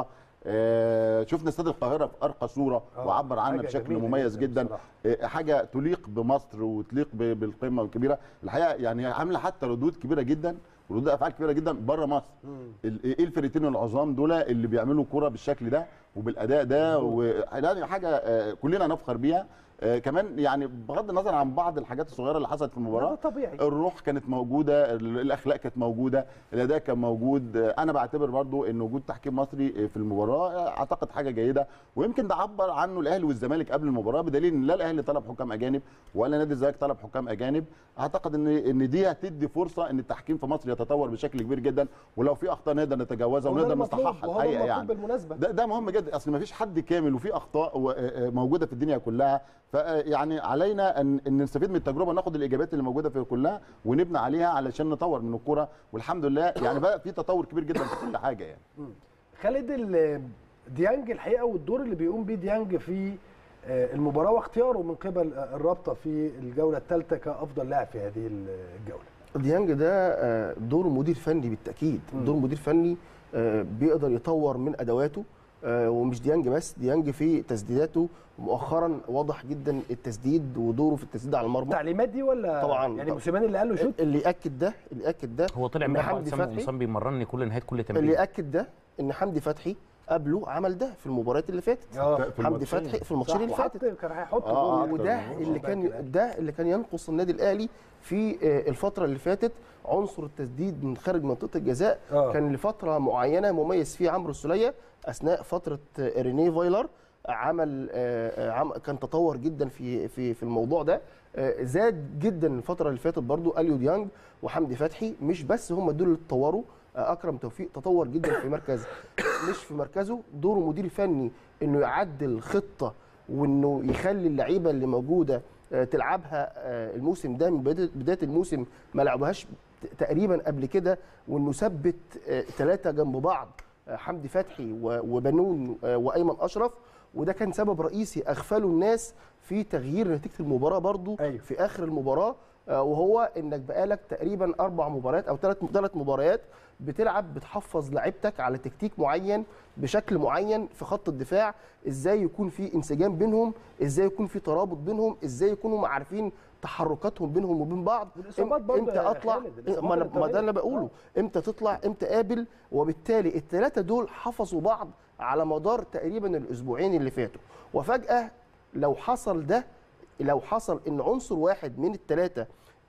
آه، شفنا استاد القاهره في ارقى صوره آه، وعبر عنها حاجة بشكل جميلة مميز جداً جدا بصراحة. آه، حاجه تليق بمصر وتليق ب- بالقمه الكبيره الحقيقه يعني عامله حتى ردود كبيره جدا ردود افعال كبيره جدا بره مصر ال- ايه الفرقتين العظام دول اللي بيعملوا كوره بالشكل ده وبالاداء ده ويعني حاجه آه، كلنا نفخر بيها آه، كمان يعني بغض النظر عن بعض الحاجات الصغيره اللي حصلت في المباراه ده طبيعي الروح كانت موجوده ال- الاخلاق كانت موجوده الاداء كان موجود آه، انا بعتبر برضو ان وجود تحكيم مصري آه، في المباراه آه، اعتقد حاجه جيده ويمكن ده عبر عنه الاهلي والزمالك قبل المباراه بدليل ان لا الاهلي طلب حكام اجانب ولا نادي الزمالك طلب حكام اجانب اعتقد ان ان دي هتدي فرصه ان التحكيم في مصر يتطور بشكل كبير جدا ولو في اخطاء نقدر نتجاوزها وده ونقدر المطلوب، نصححها وهو الحقيقه المطلوب يعني بالمناسبه ده ده مهم جدا اصل ما فيش حد كامل وفي اخطاء و- آه، موجوده في الدنيا كلها فيعني علينا ان ان نستفيد من التجربه ناخد الايجابيات اللي موجوده في كلها ونبني عليها علشان نطور من الكوره والحمد لله يعني بقى في تطور كبير جدا في كل حاجه يعني خالد ال- ديانج الحقيقه والدور اللي بيقوم بيه ديانج في آه، المباراه واختياره من قبل آه، الرابطه في الجوله الثالثه كافضل لاعب في هذه الجوله ديانج ده آه، دوره مدير فني بالتاكيد دور مدير فني آه، بيقدر يطور من ادواته آه، ومش ديانج بس ديانج في تسديداته مؤخرا واضح جدا التسديد ودوره في التسديد على المرمى التعليمات دي ولا طبعا يعني طبعاً. موسيماني اللي قال له شوت اللي ياكد ده اللي ياكد ده هو طلع إن امبارح حمدي حسام فتحي قمصان بيمرني كل نهايه كل تمرين اللي ياكد ده ان حمدي فتحي قبله عمل ده في المباريات اللي فاتت اه في حمدي الماتشين. فتحي في الماتشين اللي فاتت وحط كان هيحط آه، جول وده يعني. اللي كان ده اللي كان ينقص النادي الاهلي في آه، الفتره اللي فاتت عنصر التسديد من خارج منطقه الجزاء آه. كان لفتره معينه مميز فيه عمرو السوليه اثناء فتره آه، رينيه فايلر عمل آه، آه، عم كان تطور جدا في في في الموضوع ده آه، زاد جدا الفتره اللي فاتت برضو اليو ديانج وحمدي فتحي مش بس هم دول اللي اتطوروا آه، اكرم توفيق تطور جدا في مركز مش في مركزه دوره مدير فني انه يعدل خطه وانه يخلي اللعيبه اللي موجوده آه، تلعبها آه، الموسم ده من بدايه بداية الموسم ما لعبوهاش ت- تقريبا قبل كده وانه ثبت ثلاثه جنب بعض آه، حمدي فتحي و- وبنون آه، وايمن اشرف وده كان سبب رئيسي اغفله الناس في تغيير نتيجه المباراه برضو أيوه. في اخر المباراه آه، وهو انك بقالك تقريبا اربع مباريات او ثلاث ثلاث مباريات بتلعب بتحفظ لعيبتك على تكتيك معين بشكل معين في خط الدفاع ازاي يكون في انسجام بينهم ازاي يكون في ترابط بينهم ازاي يكونوا عارفين تحركاتهم بينهم وبين بعض والإصابات برضه امتى يا اطلع خالد، الإصابات ما أنا- ما ده اللي الطويلة. بقوله امتى تطلع امتى قابل وبالتالي الثلاثه دول حفظوا بعض على مدار تقريبا الاسبوعين اللي فاتوا وفجاه لو حصل ده لو حصل ان عنصر واحد من الثلاثه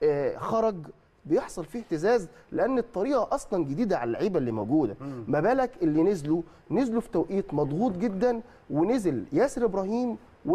خرج بيحصل فيه اهتزاز لان الطريقه اصلا جديده على اللعيبه اللي موجوده ما بالك اللي نزلوا نزلوا في توقيت مضغوط جدا ونزل ياسر ابراهيم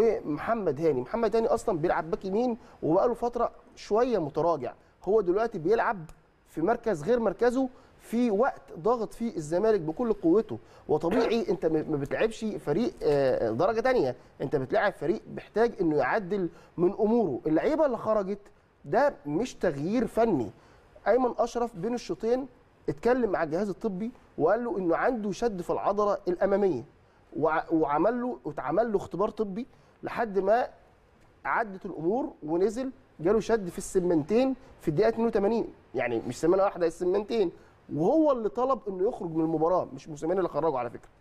ومحمد هاني محمد هاني اصلا بيلعب باك يمين وبقاله فتره شويه متراجع هو دلوقتي بيلعب في مركز غير مركزه في وقت ضاغط فيه الزمالك بكل قوته وطبيعي انت ما ما بتلعبش فريق آه، درجه تانية انت بتلعب فريق محتاج انه يعدل من اموره اللعيبه اللي خرجت ده مش تغيير فني ايمن اشرف بين الشوطين اتكلم مع الجهاز الطبي وقال له انه عنده شد في العضله الاماميه وع- وعمل له واتعمل له اختبار طبي لحد ما عدت الامور ونزل جاله شد في السمنتين في الدقيقه 82 يعني مش سمنه واحده السمنتين وهو اللي طلب انه يخرج من المباراه مش موسيماني اللي خرجه على فكره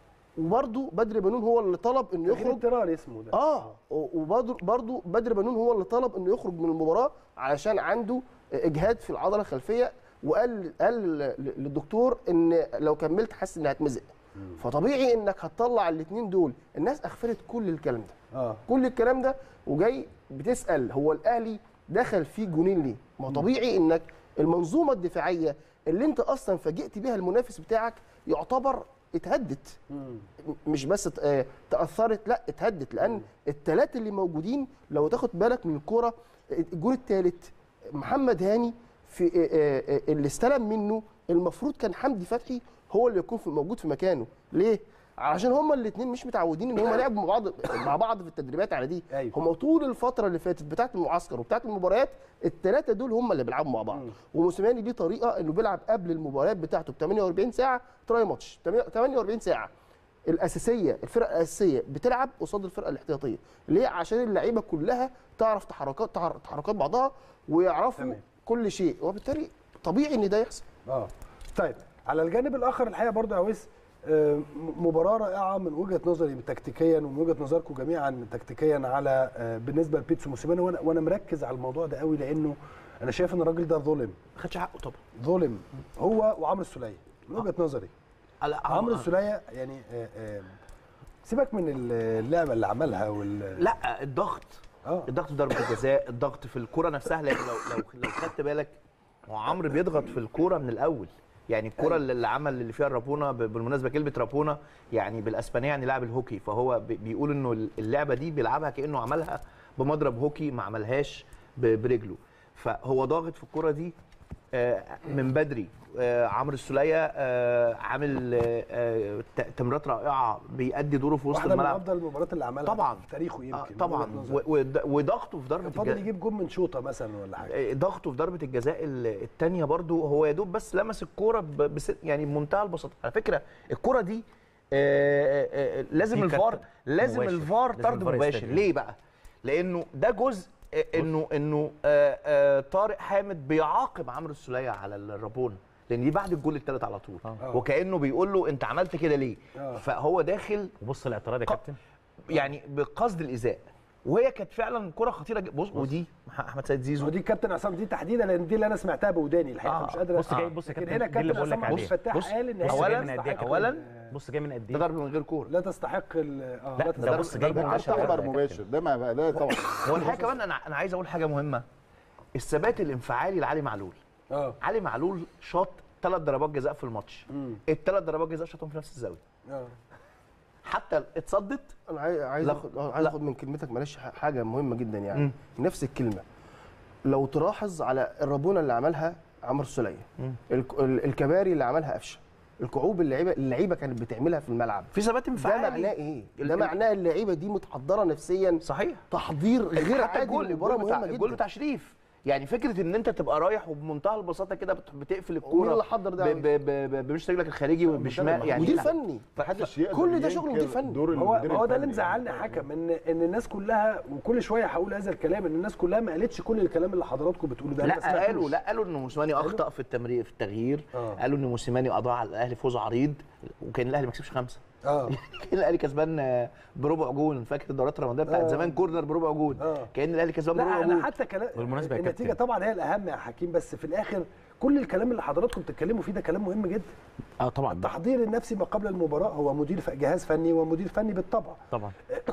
وبرده بدر بنون هو اللي طلب انه تغيير يخرج اضطراري اسمه ده اه وبرضه برضه بدر بنون هو اللي طلب انه يخرج من المباراه علشان عنده اجهاد في العضله الخلفيه وقال قال ل- للدكتور ان لو كملت حاسس اني هتمزق فطبيعي انك هتطلع الاثنين دول الناس اغفلت كل الكلام ده اه كل الكلام ده وجاي بتسال هو الاهلي دخل فيه جونين ليه ما هو طبيعي انك المنظومه الدفاعيه اللي انت اصلا فاجئت بيها المنافس بتاعك يعتبر اتهدت مش بس ت- آه، تاثرت لا اتهدت لان الثلاثه اللي موجودين لو تاخد بالك من الكوره الجول الثالث محمد هاني في آه، آه، آه، اللي استلم منه المفروض كان حمدي فتحي هو اللي يكون في موجود في مكانه ليه عشان هما الاثنين مش متعودين ان هما لعبوا مع بعض مع بعض في التدريبات على دي أيوة. هما طول الفتره اللي فاتت بتاعه المعسكر وبتاعه المباريات الثلاثه دول هما اللي بيلعبوا مع بعض وموسيماني ليه طريقه انه بيلعب قبل المباريات بتاعته ب 48 ساعه تراي ماتش 48 ساعه الاساسيه الفرقه الاساسيه بتلعب قصاد الفرقه الاحتياطيه ليه عشان اللعيبه كلها تعرف تحركات تحر- تحركات بعضها ويعرفوا تمام. كل شيء وبالتالي طبيعي ان ده يحصل اه طيب على الجانب الاخر الحقيقه برضه يا ويس آه، م- مباراه رائعه من وجهه نظري تكتيكيا ومن وجهه نظركم جميعا تكتيكيا على آه، بالنسبه لبيتسو موسيماني وانا وانا مركز على الموضوع ده قوي لانه انا شايف ان الراجل ده ظلم ما خدش حقه طبعا ظلم هو وعمرو السوليه من وجهه نظري لا عمرو السوليه يعني آه، آه، سيبك من اللعبه اللي عملها وال لا الضغط اه الضغط في ضربه الجزاء الضغط في الكره نفسها لان لو لو لو خدت بالك هو عمرو بيضغط في الكوره من الاول يعني الكوره اللي اللي عمل اللي فيها الرابونا ب- بالمناسبه كلمه رابونا يعني بالاسبانيه يعني لاعب الهوكي فهو بي- بيقول انه اللعبه دي بيلعبها كانه عملها بمضرب هوكي ما عملهاش ب- برجله فهو ضاغط في الكوره دي آه، من بدري آه، عمرو السوليه آه، عامل آه، آه، ت- تمريرات رائعه بيأدي دوره في وسط واحده من الملعب افضل المباريات اللي عملها طبعا في تاريخه يمكن آه، من طبعا وجهة نظري. و- ود- وضغطه في ضربه كان فاضل الجزاء يجيب جون من شوطه مثلا ولا حاجه ضغطه في ضربه الجزاء الثانيه برضو هو يا دوب بس لمس الكوره ب- بس يعني بمنتهى البساطه على فكره الكوره دي آه، آه، آه، لازم دي كانت الفار لازم مباشر. الفار لازم طرد الفار مباشر يستدعي. ليه بقى لانه ده جزء آه، انه انه آه، آه، طارق حامد بيعاقب عمرو السوليه على الرابون لان دي بعد الجول الثالث على طول وكانه بيقول له انت عملت كده ليه آه. فهو داخل وبص الاعتراض يا ق- كابتن يعني بقصد الايذاء وهي كانت فعلا كره خطيره جدا بص ودي احمد سيد زيزو ودي الكابتن عصام دي تحديدا لان دي اللي انا سمعتها بوداني الحقيقه آه. مش قادر بص جاي بص يا لكن كابتن هنا دي اللي الكابتن بقول لك عصام عبد عليها الفتاح بص قال ان بص هي جاي أولاً- من قد ايه يا كابتن؟ أولاً بص جاي من قد ده ايه ضرب من غير كوره لا تستحق ال اه لا، ده تستحق بص جاي من ضربة 10 جزاء. احمر يا كابتن. مباشر ده ما ده طبعا هو الحقيقه كمان انا انا عايز اقول حاجه مهمه الثبات الانفعالي لعلي معلول اه علي معلول شاط ثلاث ضربات جزاء في الماتش مم. الثلاث ضربات جزاء شاطهم في نفس الزاويه اه حتى اتصدت انا عايز عايز لا. اخد آه، عايز لا. اخد من كلمتك معلش ح- حاجه مهمه جدا يعني مم. نفس الكلمه لو تلاحظ على الرابونه اللي عملها عمرو السوليه مم. الك- ال- الكباري اللي عملها قفشه الكعوب اللعيبه اللعيبه كانت بتعملها في الملعب في ثبات ده انفعالي معناه ايه؟ ال- ده ال- معناه اللعيبه دي متحضره نفسيا صحيح تحضير غير حتى عادي الجول المباراه الجول بتاع مهمه الجول جدا بتاع شريف يعني فكره ان انت تبقى رايح وبمنتهى البساطه كده بت- بتقفل ومين الكوره اللي حضر ده؟ ب- ب- ب- بمشط رجلك الخارجي وبشمال يعني مدير لا. فني محدش يقدر كل ده شغل ينكر مدير فني. دور هو المدير هو ده اللي الفني يعني. مزعلني حكم ان ان الناس كلها وكل شويه هقول هذا الكلام ان الناس كلها ما قالتش كل الكلام اللي حضراتكم بتقولوا ده أنا ما لا قالوا سمعتوش. لا قالوا ان موسيماني اخطا في التمرير في التغيير آه. قالوا ان موسيماني اضاع على الاهلي فوز عريض وكان الاهلي ما كسبش خمسه اه كان الاهلي كسبان آه، بربع جول فاكر الدورات الرمضانيه بتاعت آه. زمان كورنر بربع جول آه. كان الاهلي كسبان بربع لا انا جول حتى كلام بالمناسبة يا النتيجه كابتن. طبعا هي الاهم يا حكيم بس في الاخر كل الكلام اللي حضراتكم بتتكلموا فيه ده كلام مهم جدا اه طبعا التحضير النفسي ما قبل المباراه هو مدير ف- جهاز فني ومدير فني بالطبع طبعا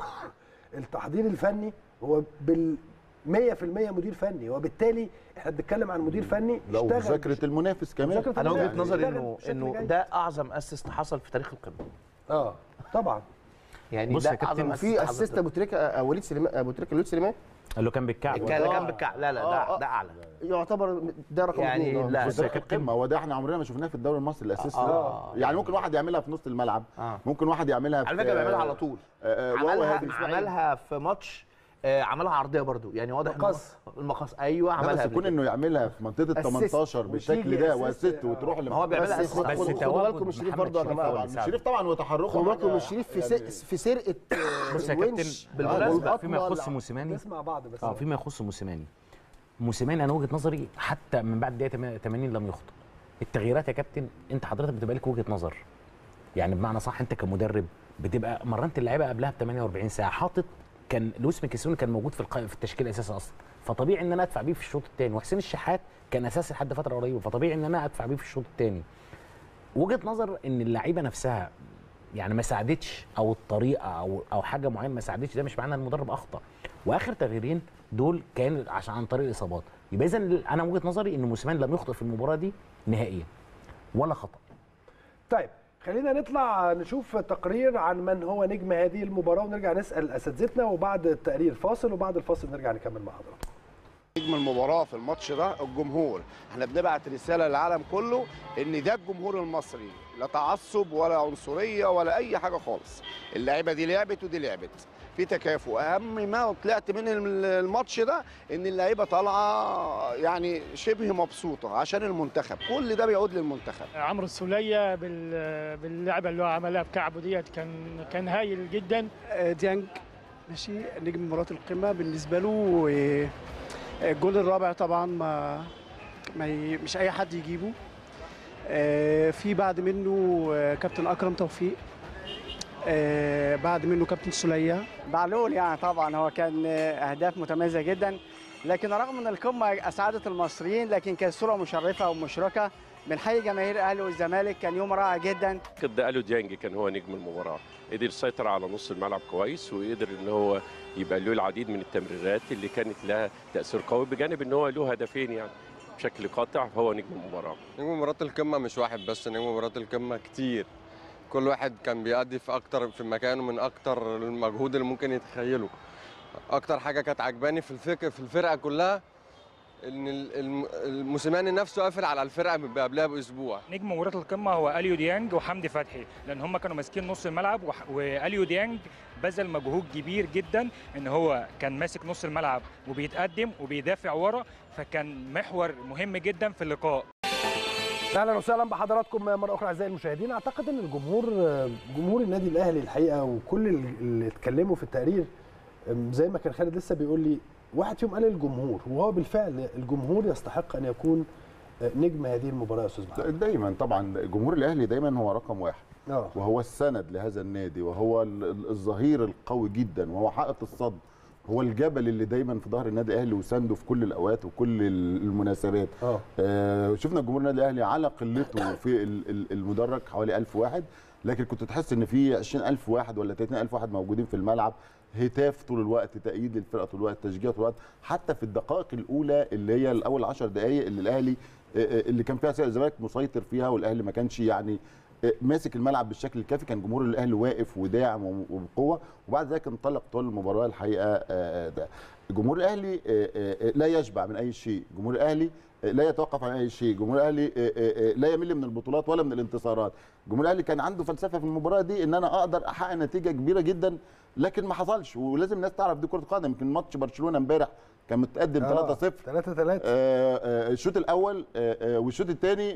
التحضير الفني هو بال 100% مدير فني وبالتالي احنا بنتكلم عن مدير فني لو اشتغل مذاكره المنافس كمان مذاكرة انا وجهه يعني نظري اشتغل انه بشكل انه جيد. ده اعظم اسيست حصل في تاريخ القمه اه طبعا يعني بص ده يا كابتن، اعظم وفي حصل. اسيست ابو تريكه آه، وليد سليمان ابو تريكه وليد سليمان اللي كان بالكعب كان اللي كان بالكعب لا لا آه، ده آه. ده اعلى يعتبر ده رقم يعني اثنين آه. لا بس ده القمه هو ده احنا عمرنا ما شفناه في الدوري المصري الاسيست آه. ده يعني ممكن واحد يعملها في نص الملعب آه. ممكن واحد يعملها في على فكره بيعملها على طول آه، آه، وهو عملها هادي. عملها في ماتش آه، عملها عرضيه برضو يعني واضح إن هو- مقص. المقص ايوه لا عملها بس قبل كون كده. انه يعملها في منطقه ال أسيست. 18 بالشكل وتيجي ده أسيست، واسيست آه. وتروح ما هو بيعملها بس اسيست بس خدوا تواجد بالكم من شريف محمد برضه يا شريف جماعه هو طبعا اللي ساعده. شريف طبعا وتحركه خدوا بالكم حاجة من شريف في يعني- س- في سرقه آه، بص يا كابتن الونش بالمناسبه والقطمة فيما يخص وال- موسيماني نسمع بعض بس اه فيما يخص موسيماني موسيماني انا وجهه نظري حتى من بعد دقيقه 80 لم يخطئ التغييرات يا كابتن انت حضرتك بتبقى لك وجهه نظر يعني بمعنى صح انت كمدرب بتبقى مرنت اللعيبه قبلها ب 48 ساعه حاطط كان لويس ميكيسوني كان موجود في الق... في التشكيل الاساسي اصلا فطبيعي ان انا ادفع بيه في الشوط الثاني وحسين الشحات كان اساسي لحد فتره قريبه فطبيعي ان انا ادفع بيه في الشوط الثاني وجهه نظر ان اللعيبه نفسها يعني ما ساعدتش او الطريقه او او حاجه معينه ما ساعدتش ده مش معناه ان المدرب اخطا واخر تغييرين دول كان عشان عن طريق الاصابات يبقى اذا انا من وجهه نظري ان موسيماني لم يخطئ في المباراه دي نهائيا ولا خطا طيب خلينا نطلع نشوف تقرير عن من هو نجم هذه المباراه ونرجع نسال اساتذتنا وبعد التقرير فاصل وبعد الفاصل نرجع نكمل مع حضراتكم نجم المباراه في الماتش ده الجمهور احنا بنبعت رساله للعالم كله ان ده الجمهور المصري لا تعصب ولا عنصريه ولا اي حاجه خالص اللعيبه دي لعبت ودي لعبت في تكافؤ اهم ما طلعت من الماتش ده ان اللعيبه طالعه يعني شبه مبسوطه عشان المنتخب كل ده بيعود للمنتخب عمرو السوليه بال- باللعبه اللي هو عملها بكعبه ديت كان كان هايل جدا ديانج ماشي نجم مباراه القمه بالنسبه له آه، الجول الرابع طبعا ما, ما ي- مش اي حد يجيبه آه، في بعد منه آه، كابتن اكرم توفيق آه، بعد منه كابتن سلية معلول يعني طبعا هو كان اهداف متميزه جدا لكن رغم ان القمه اسعدت المصريين لكن كانت صوره مشرفه ومشرقه بنحيي جماهير الاهلي والزمالك كان يوم رائع جدا اعتقد اليو ديانج كان هو نجم المباراه قدر يسيطر على نص الملعب كويس وقدر ان هو يبقى له العديد من التمريرات اللي كانت لها تاثير قوي بجانب ان هو له هدفين يعني بشكل قاطع هو نجم المباراه نجم مباراة القمة مش واحد بس نجم مباراة القمة كتير كل واحد كان بيأدي في أكتر في مكانه من أكتر المجهود اللي ممكن يتخيله أكتر حاجة كانت عجباني في الفك في الفرقة كلها إن ال- الم- الموسيماني نفسه قافل على الفرقة من قبلها بأسبوع نجم مباراة القمة هو أليو ديانج وحمدي فتحي لأن هم كانوا ماسكين نص الملعب وح- وأليو ديانج بذل مجهود كبير جدا إن هو كان ماسك نص الملعب وبيتقدم وبيدافع ورا فكان محور مهم جدا في اللقاء اهلا وسهلا بحضراتكم مره اخرى اعزائي المشاهدين اعتقد ان الجمهور جمهور النادي الاهلي الحقيقه وكل اللي اتكلموا في التقرير زي ما كان خالد لسه بيقول لي واحد فيهم قال الجمهور وهو بالفعل الجمهور يستحق ان يكون نجم هذه المباراه يا استاذ محمد دايما طبعا جمهور الاهلي دايما هو رقم واحد اه وهو السند لهذا النادي وهو ال- ال- الظهير القوي جدا وهو حائط الصد هو الجبل اللي دايما في ظهر النادي الاهلي وسنده في كل الاوقات وكل ال- المناسبات اه آه شفنا جمهور النادي الاهلي على قلته في ال- ال- المدرج حوالي 1000 واحد لكن كنت تحس ان في 20000 واحد ولا 30000 واحد موجودين في الملعب هتاف طول الوقت تأييد للفرقه طول الوقت تشجيع طول الوقت حتى في الدقائق الاولى اللي هي الاول 10 دقائق اللي الاهلي آه، آه، اللي كان فيها سير الزمالك مسيطر فيها والاهلي ما كانش يعني آه، ماسك الملعب بالشكل الكافي كان جمهور الاهلي واقف وداعم وم- وبقوه وبعد ذلك انطلق طول المباراه الحقيقه آه، آه، ده جمهور الاهلي آه، آه، لا يشبع من اي شيء جمهور الاهلي آه، لا يتوقف عن اي شيء جمهور الاهلي آه، آه، آه، لا يمل من البطولات ولا من الانتصارات جمهور الاهلي كان عنده فلسفه في المباراه دي ان انا اقدر احقق نتيجه كبيره جدا لكن ما حصلش ولازم الناس تعرف دي كره قدم يمكن ماتش برشلونه امبارح كان متقدم آه، 3-0 3 3 الشوط الاول آه، آه، والشوط الثاني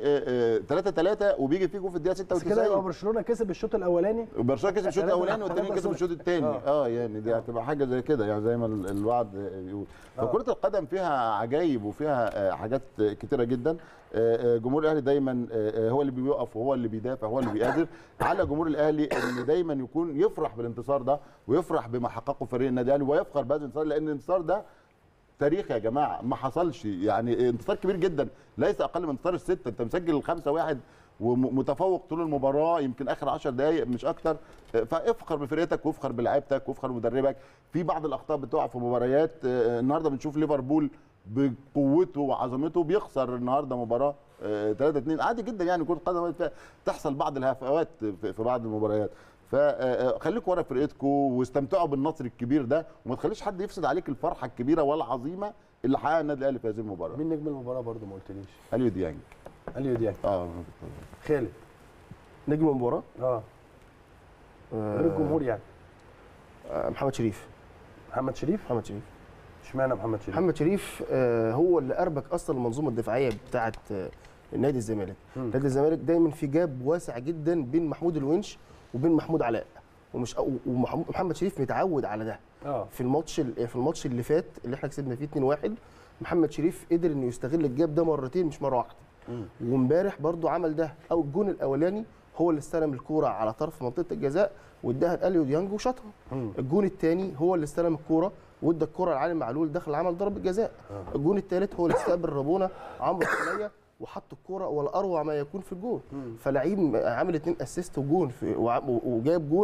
3 3 وبيجي فيه جول في الدقيقه بس كده يبقى 96 برشلونه كسب الشوط الاولاني برشلونه كسب الشوط ثلاثة- الاولاني والتاني ثلاثة كسب صفر. الشوط الثاني آه. اه يعني دي هتبقى حاجه زي كده يعني زي ما ال- الوعد بيقول فكره القدم فيها عجايب وفيها آه، حاجات كتيره جدا آه، آه، جمهور الاهلي دايما آه، آه، هو اللي بيقف وهو اللي بيدافع هو اللي بيقادر على جمهور الاهلي ان دايما يكون يفرح بالانتصار ده ويفرح بما حققه فريق النادي الاهلي ويفخر بهذا الانتصار لان الانتصار ده تاريخ يا جماعه ما حصلش يعني انتصار كبير جدا ليس اقل من انتصار السته انت مسجل خمسة واحد ومتفوق طول المباراه يمكن اخر 10 دقائق مش اكتر فافخر بفرقتك وافخر بلعيبتك وافخر بمدربك في بعض الاخطاء بتقع في مباريات آه، النهارده بنشوف ليفربول بقوته وعظمته بيخسر النهارده مباراه 3 2 عادي جدا يعني كره قدم فيها- تحصل بعض الهفوات في في بعض المباريات فخليكم ورا فرقتكم واستمتعوا بالنصر الكبير ده وما تخليش حد يفسد عليك الفرحه الكبيره والعظيمه اللي حققها النادي الاهلي في هذه المباراه مين نجم المباراه برضه ما قلتليش اليو ديانج اليو ديانج اه خالد نجم المباراه اه غير الجمهور يعني آه، محمد شريف محمد شريف محمد شريف اشمعنى محمد شريف محمد شريف آه، هو اللي اربك اصلا المنظومه الدفاعيه بتاعه آه، نادي الزمالك نادي الزمالك دايما في جاب واسع جدا بين محمود الونش وبين محمود علاء ومش ومحمد شريف متعود على ده اه في الماتش ال- في الماتش اللي فات اللي احنا كسبنا فيه 2-1 محمد شريف قدر انه يستغل الجاب ده مرتين مش مره واحده وامبارح برضو عمل ده او الجون الاولاني هو اللي استلم الكوره على طرف منطقه الجزاء واداها لاليو ديانج وشاطها الجون الثاني هو اللي استلم الكوره وادى الكوره لعلي معلول دخل عمل ضربه جزاء الجون الثالث هو اللي استقبل رابونا عمرو السوليه وحط الكوره ولا اروع ما يكون في الجون فلعيب عامل اتنين اسيست وجون في وع- وجايب جون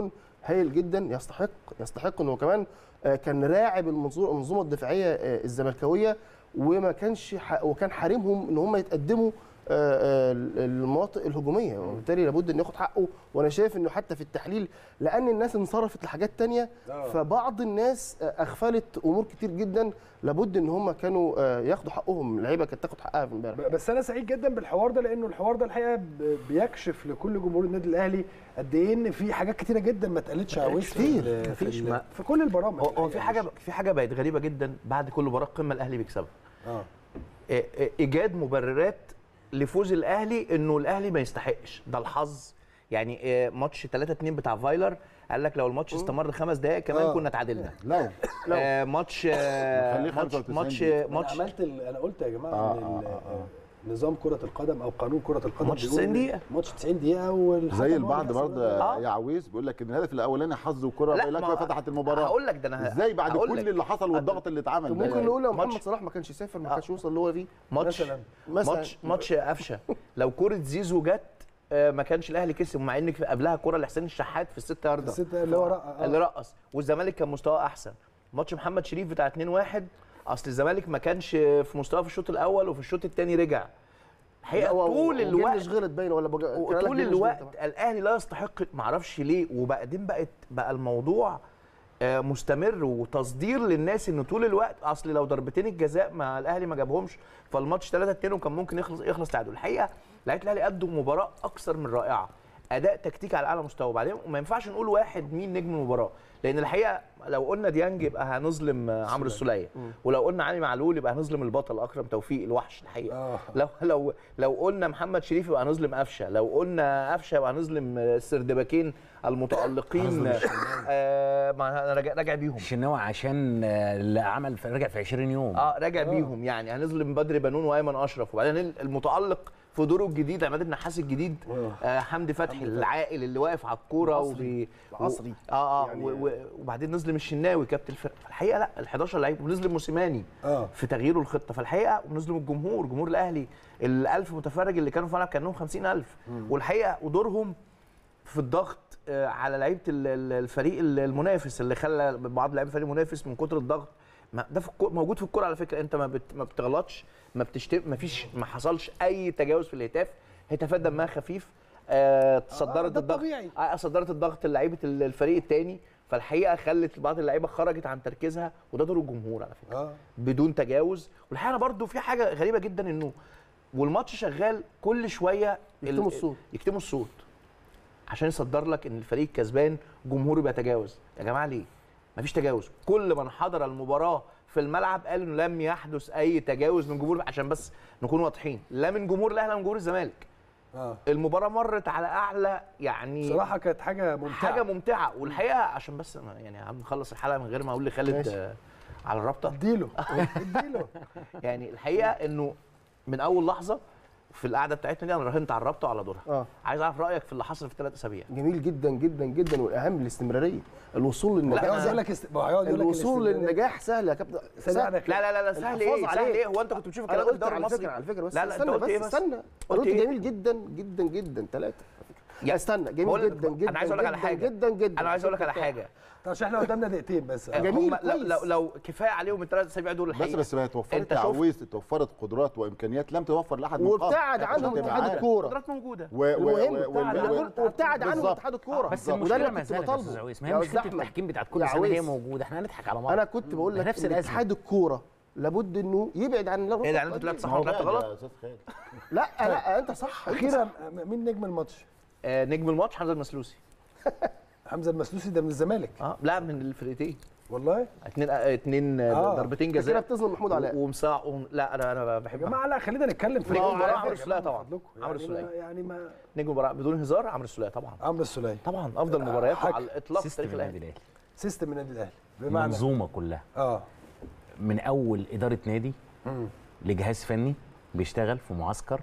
هايل جدا يستحق يستحق انه كمان آه، كان راعب المنظو- المنظومه الدفاعيه آه، الزملكاويه وما كانش ح- وكان حارمهم ان هم يتقدموا آه، آه، المناطق الهجوميه وبالتالي لابد انه ياخد حقه وانا شايف انه حتى في التحليل لان الناس انصرفت لحاجات تانية آه. فبعض الناس آه، اغفلت امور كتير جدا لابد ان هم كانوا آه، ياخدوا حقهم اللعيبه كانت تاخد حقها في امبارح ب- بس انا سعيد جدا بالحوار ده لانه الحوار ده الحقيقه ب- بيكشف لكل جمهور النادي الاهلي قد ايه ان في حاجات كتيره جدا ما اتقالتش يا عويس في كتير. ال- في, مفيش ال- ما- في كل البرامج هو هو في الحقيقة حاجه في حاجه بقت غريبه جدا بعد كل مباراه قمه الاهلي بيكسبها اه إيه- إيه- ايجاد مبررات لفوز الاهلي انه الاهلي ما يستحقش ده الحظ يعني إيه، ماتش 3 2 بتاع فايلر قال لك لو الماتش استمر خمس دقائق كمان آه. كنا اتعادلنا لا آه، ماتش آه، خليه ماتش 95 ماتش دقيقة. انا ماتش عملت ال... انا قلت يا جماعه آه، ان آه، ال- آه، نظام كره القدم او قانون كره القدم ماتش بيقول 90 إن دقيقة. ماتش 90 دقيقه والحكم هو زي اللي البعض حسب برضه آه. يا عويس بيقول لك ان الهدف الاولاني حظ وكره لا، باين لك ما- فتحت المباراه هقول لك ده انا ه- ازاي بعد هقول كل لك. اللي حصل والضغط اللي اتعمل طب ده ممكن نقول لو ماتش- محمد صلاح ما كانش يسافر ما كانش يوصل اللي هو فيه ماتش مثلاً. مثلاً. ماتش ماتش قفشه لو كوره زيزو جت آه، ما كانش الاهلي كسب مع ان في قبلها كوره لحسين الشحات في الست ياردة الست اللي هو رق- آه. اللي رقص والزمالك كان مستواه احسن ماتش محمد شريف بتاع 2-1 اصل الزمالك ما كانش في مستواه في الشوط الاول وفي الشوط الثاني رجع الحقيقه طول الوقت مش غلط باين ولا بجا... وطول الوقت الاهلي لا يستحق معرفش ليه وبعدين بقت بقى الموضوع آه، مستمر وتصدير للناس ان طول الوقت اصل لو ضربتين الجزاء ما الاهلي ما جابهمش فالماتش 3 2 وكان ممكن يخلص يخلص تعادل الحقيقه لعيبه الاهلي قدوا مباراه اكثر من رائعه اداء تكتيكي على اعلى مستوى وبعدين ما ينفعش نقول واحد مين نجم المباراه لان الحقيقه لو قلنا ديانج يبقى هنظلم آه، عمرو السوليه ولو قلنا علي معلول يبقى هنظلم البطل اكرم توفيق الوحش الحقيقه آه. لو لو لو قلنا محمد شريف يبقى هنظلم قفشه لو قلنا قفشه يبقى هنظلم السردباكين المتالقين آه ما انا راجع راجع بيهم الشناوي عشان آه، اللي عمل في- رجع في 20 يوم اه راجع بيهم يعني هنظلم بدر بنون وايمن اشرف وبعدين المتالق في دوره الجديد عماد النحاس الجديد آه حمدي فتحي العاقل اللي واقف على الكوره وبي العصري. و... اه اه يعني- و... و... وبعدين نظلم الشناوي كابتن الفرقه الحقيقه لا ال 11 لعيب ونظلم موسيماني اه في تغييره الخطه فالحقيقه ونظلم الجمهور جمهور الاهلي ال 1000 متفرج اللي كانوا في الملعب كانهم 50000 والحقيقه ودورهم في الضغط آه، على لعيبه ال- ال- الفريق ال- المنافس اللي خلى بعض لعيبه الفريق المنافس من كتر الضغط ما- ده في الكو- موجود في الكوره على فكره انت ما بت ما بتغلطش ما بتشتم ما فيش ما حصلش اي تجاوز في الهتاف هتافات دمها خفيف آه تصدرت ده الضغط الطبيعي. آه صدرت الضغط لعيبه ال- الفريق الثاني فالحقيقه خلت بعض اللعيبه خرجت عن تركيزها وده دور الجمهور على فكره اه بدون تجاوز والحقيقه أنا برضو في حاجه غريبه جدا انه والماتش شغال كل شويه ال- يكتموا الصوت. يكتموا الصوت عشان يصدر لك ان الفريق الكسبان جمهوره بيتجاوز يا جماعه ليه مفيش تجاوز كل من حضر المباراه في الملعب قال انه لم يحدث اي تجاوز من جمهور عشان بس نكون واضحين لا من جمهور الاهلي ولا من جمهور الزمالك اه المباراه مرت على اعلى يعني بصراحه كانت حاجه ممتعه حاجه ممتعه والحقيقه عشان بس أنا يعني عم نخلص الحلقه من غير ما اقول لخالد ماشي. آه، على الرابطه اديله اديله يعني الحقيقه انه من اول لحظه في القعده بتاعتنا دي انا راهنت على الرابطه وعلى دورها اه عايز اعرف رايك في اللي حصل في ثلاث اسابيع جميل جدا جدا جدا والاهم الاستمراريه الوصول لا للنجاح عاوز اقول لك است... هيقعد يقول لك الوصول الاستمرارية. للنجاح سهل يا كابتن سهل. لا لا لا لا سهل الحفاظ ايه عليه. سهل ايه هو انت كنت بتشوف انا الكلام ده في قلت الدوري على المصري فكره على فكره بس لا لا انت استنى قلت بس ايه بس استنى قلت قلت إيه؟ جميل جدا جدا جدا ثلاثه يا- استنى جميل بقول- جدا جدا انا عايز اقول لك على جدا حاجه جدا جدا انا عايز اقول لك على حاجه طب عشان احنا قدامنا دقيقتين بس جميل، هم لو, كويس. لو لو كفايه عليهم الثلاث اسابيع دول بس الحقيقه بس ما توفرت انت يا شفت عويس توفرت قدرات وامكانيات لم توفر لاحد من قبل. وابتعد عشان عنهم تبقى اتحاد عارف. الكوره قدرات موجوده و- و- المهم و- ابتعد وال- عنهم وابتعد عنهم بالظبط. اتحاد الكوره بس وده المشكله اللي ما كنت زالت يا بطالبه. استاذ عويس ما يا هي أستاذ مشكله أحمد. التحكيم بتاعت كل يا سنه هي عويس. موجوده احنا هنضحك على بعض انا كنت بقول لك نفس إن الازمه اتحاد الكوره لابد انه يبعد عن ايه ده يعني انت طلعت صح ما هو وطلعت بقى غلط يا أستاذ خالد. لا لا انت صح أنت اخيرا صح. مين نجم الماتش آه نجم الماتش حمزه المسلوسي حمزه المسلوسي ده من الزمالك اه لا من الفرقتين والله اتنين آه اتنين آه آه. ضربتين انت كده جزاء بتظلم محمود علاء ومصاع وم- لا انا انا يا بحب جماعه لا خلينا نتكلم في نجم نجم المباراة المباراة عمرو يا السولية جماعة طبعا. من فضلكم. عمرو يعني السولية. ما- يعني ما نجم المباراه بدون هزار عمرو السوليه طبعا عمرو السوليه طبعا افضل مباريات حك- على الاطلاق في سيستم تاريخ النادي الاهلي الاهلي سيستم النادي الاهلي بمعنى المنظومه كلها اه من اول اداره نادي مم. لجهاز فني بيشتغل في معسكر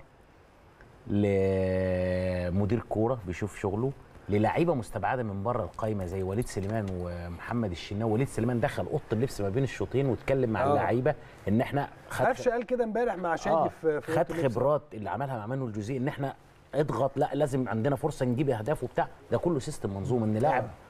لمدير كوره بيشوف شغله للعيبه مستبعده من بره القايمه زي وليد سليمان ومحمد الشناوي وليد سليمان دخل اوضه اللبس ما بين الشوطين واتكلم مع آه. اللعيبه ان احنا خد قفشه قال كده امبارح مع شادي آه في في خد أوضة اللبس. خبرات اللي عملها مع منو الجوزي ان احنا اضغط لا لازم عندنا فرصه نجيب اهداف وبتاع ده كله سيستم منظوم ان لاعب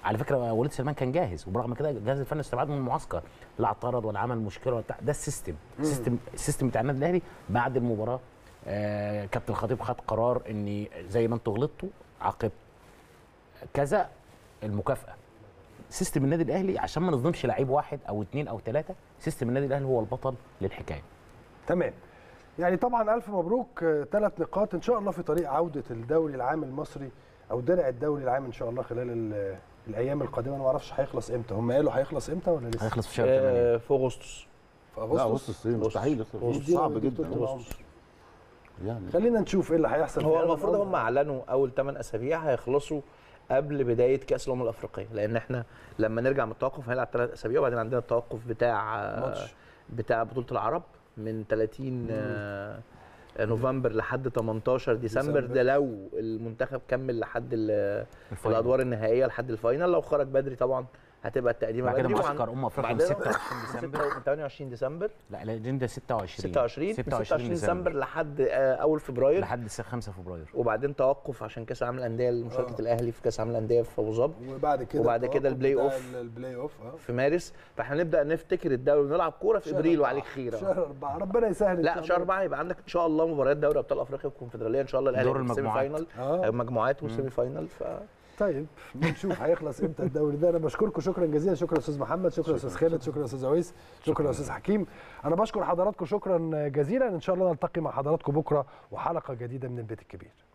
على فكره وليد سلمان كان جاهز وبرغم كده الجهاز الفني استبعده من المعسكر لا اعترض ولا عمل مشكله ولا بتاع ده السيستم مم. السيستم السيستم بتاع النادي الاهلي بعد المباراه آه كابتن الخطيب خد قرار ان زي ما انتوا غلطتوا عاقب كذا المكافاه سيستم النادي الاهلي عشان ما نظلمش لعيب واحد او اثنين او ثلاثه سيستم النادي الاهلي هو البطل للحكايه تمام يعني طبعا الف مبروك ثلاث نقاط ان شاء الله في طريق عوده الدوري العام المصري او درع الدوري العام ان شاء الله خلال ال- الايام القادمه انا ما اعرفش هيخلص امتى هم قالوا هيخلص امتى ولا لسه هيخلص في شهر آه، في اغسطس في لا اغسطس اغسطس ايه مستحيل يخسر أغسطس. صعب دي جدا طول اغسطس يعني خلينا نشوف ايه اللي هيحصل هو في المفروض هذا هم اعلنوا اول 8 اسابيع هيخلصوا قبل بدايه كاس الامم الافريقيه لان احنا لما نرجع من التوقف هنلعب ثلاث اسابيع وبعدين عندنا التوقف بتاع ماتش. بتاع بطوله العرب من 30 آه، نوفمبر لحد 18 ديسمبر ديسمبر. ده لو المنتخب كمل لحد ال- الفاينل. الادوار النهائيه لحد الفاينل لو خرج بدري طبعا هتبقى التقديمه بعد كده بدري معسكر أمم أفريقيا من بعدين 26 ديسمبر. 28 ديسمبر لا الاجنده 26 26 من 26 ديسمبر لحد آه، اول فبراير لحد 5 فبراير وبعدين توقف عشان كاس العالم للانديه لمشاركه الاهلي في كاس العالم للانديه في ابو ظبي وبعد كده وبعد كده التوقف البلاي بتاع اوف البلاي اوف اه في مارس فاحنا نبدا نفتكر الدوري ونلعب كوره في شهر ابريل أربعة. وعليك خير شهر أربعة ربنا يسهل إن لا شاء شهر الله. أربعة يبقى عندك ان شاء الله مباريات دوري ابطال افريقيا والكونفدراليه ان شاء الله الاهلي دور هيبقى في السيمي المجموعات. فاينل آه. مجموعات وسيمي فاينل ف طيب نشوف هيخلص امتى الدوري ده انا بشكركم شكرا جزيلا شكرا استاذ محمد شكرا استاذ خالد شكرا استاذ عويس شكرا استاذ حكيم انا بشكر حضراتكم شكرا جزيلا ان شاء الله نلتقي مع حضراتكم بكره وحلقه جديده من البيت الكبير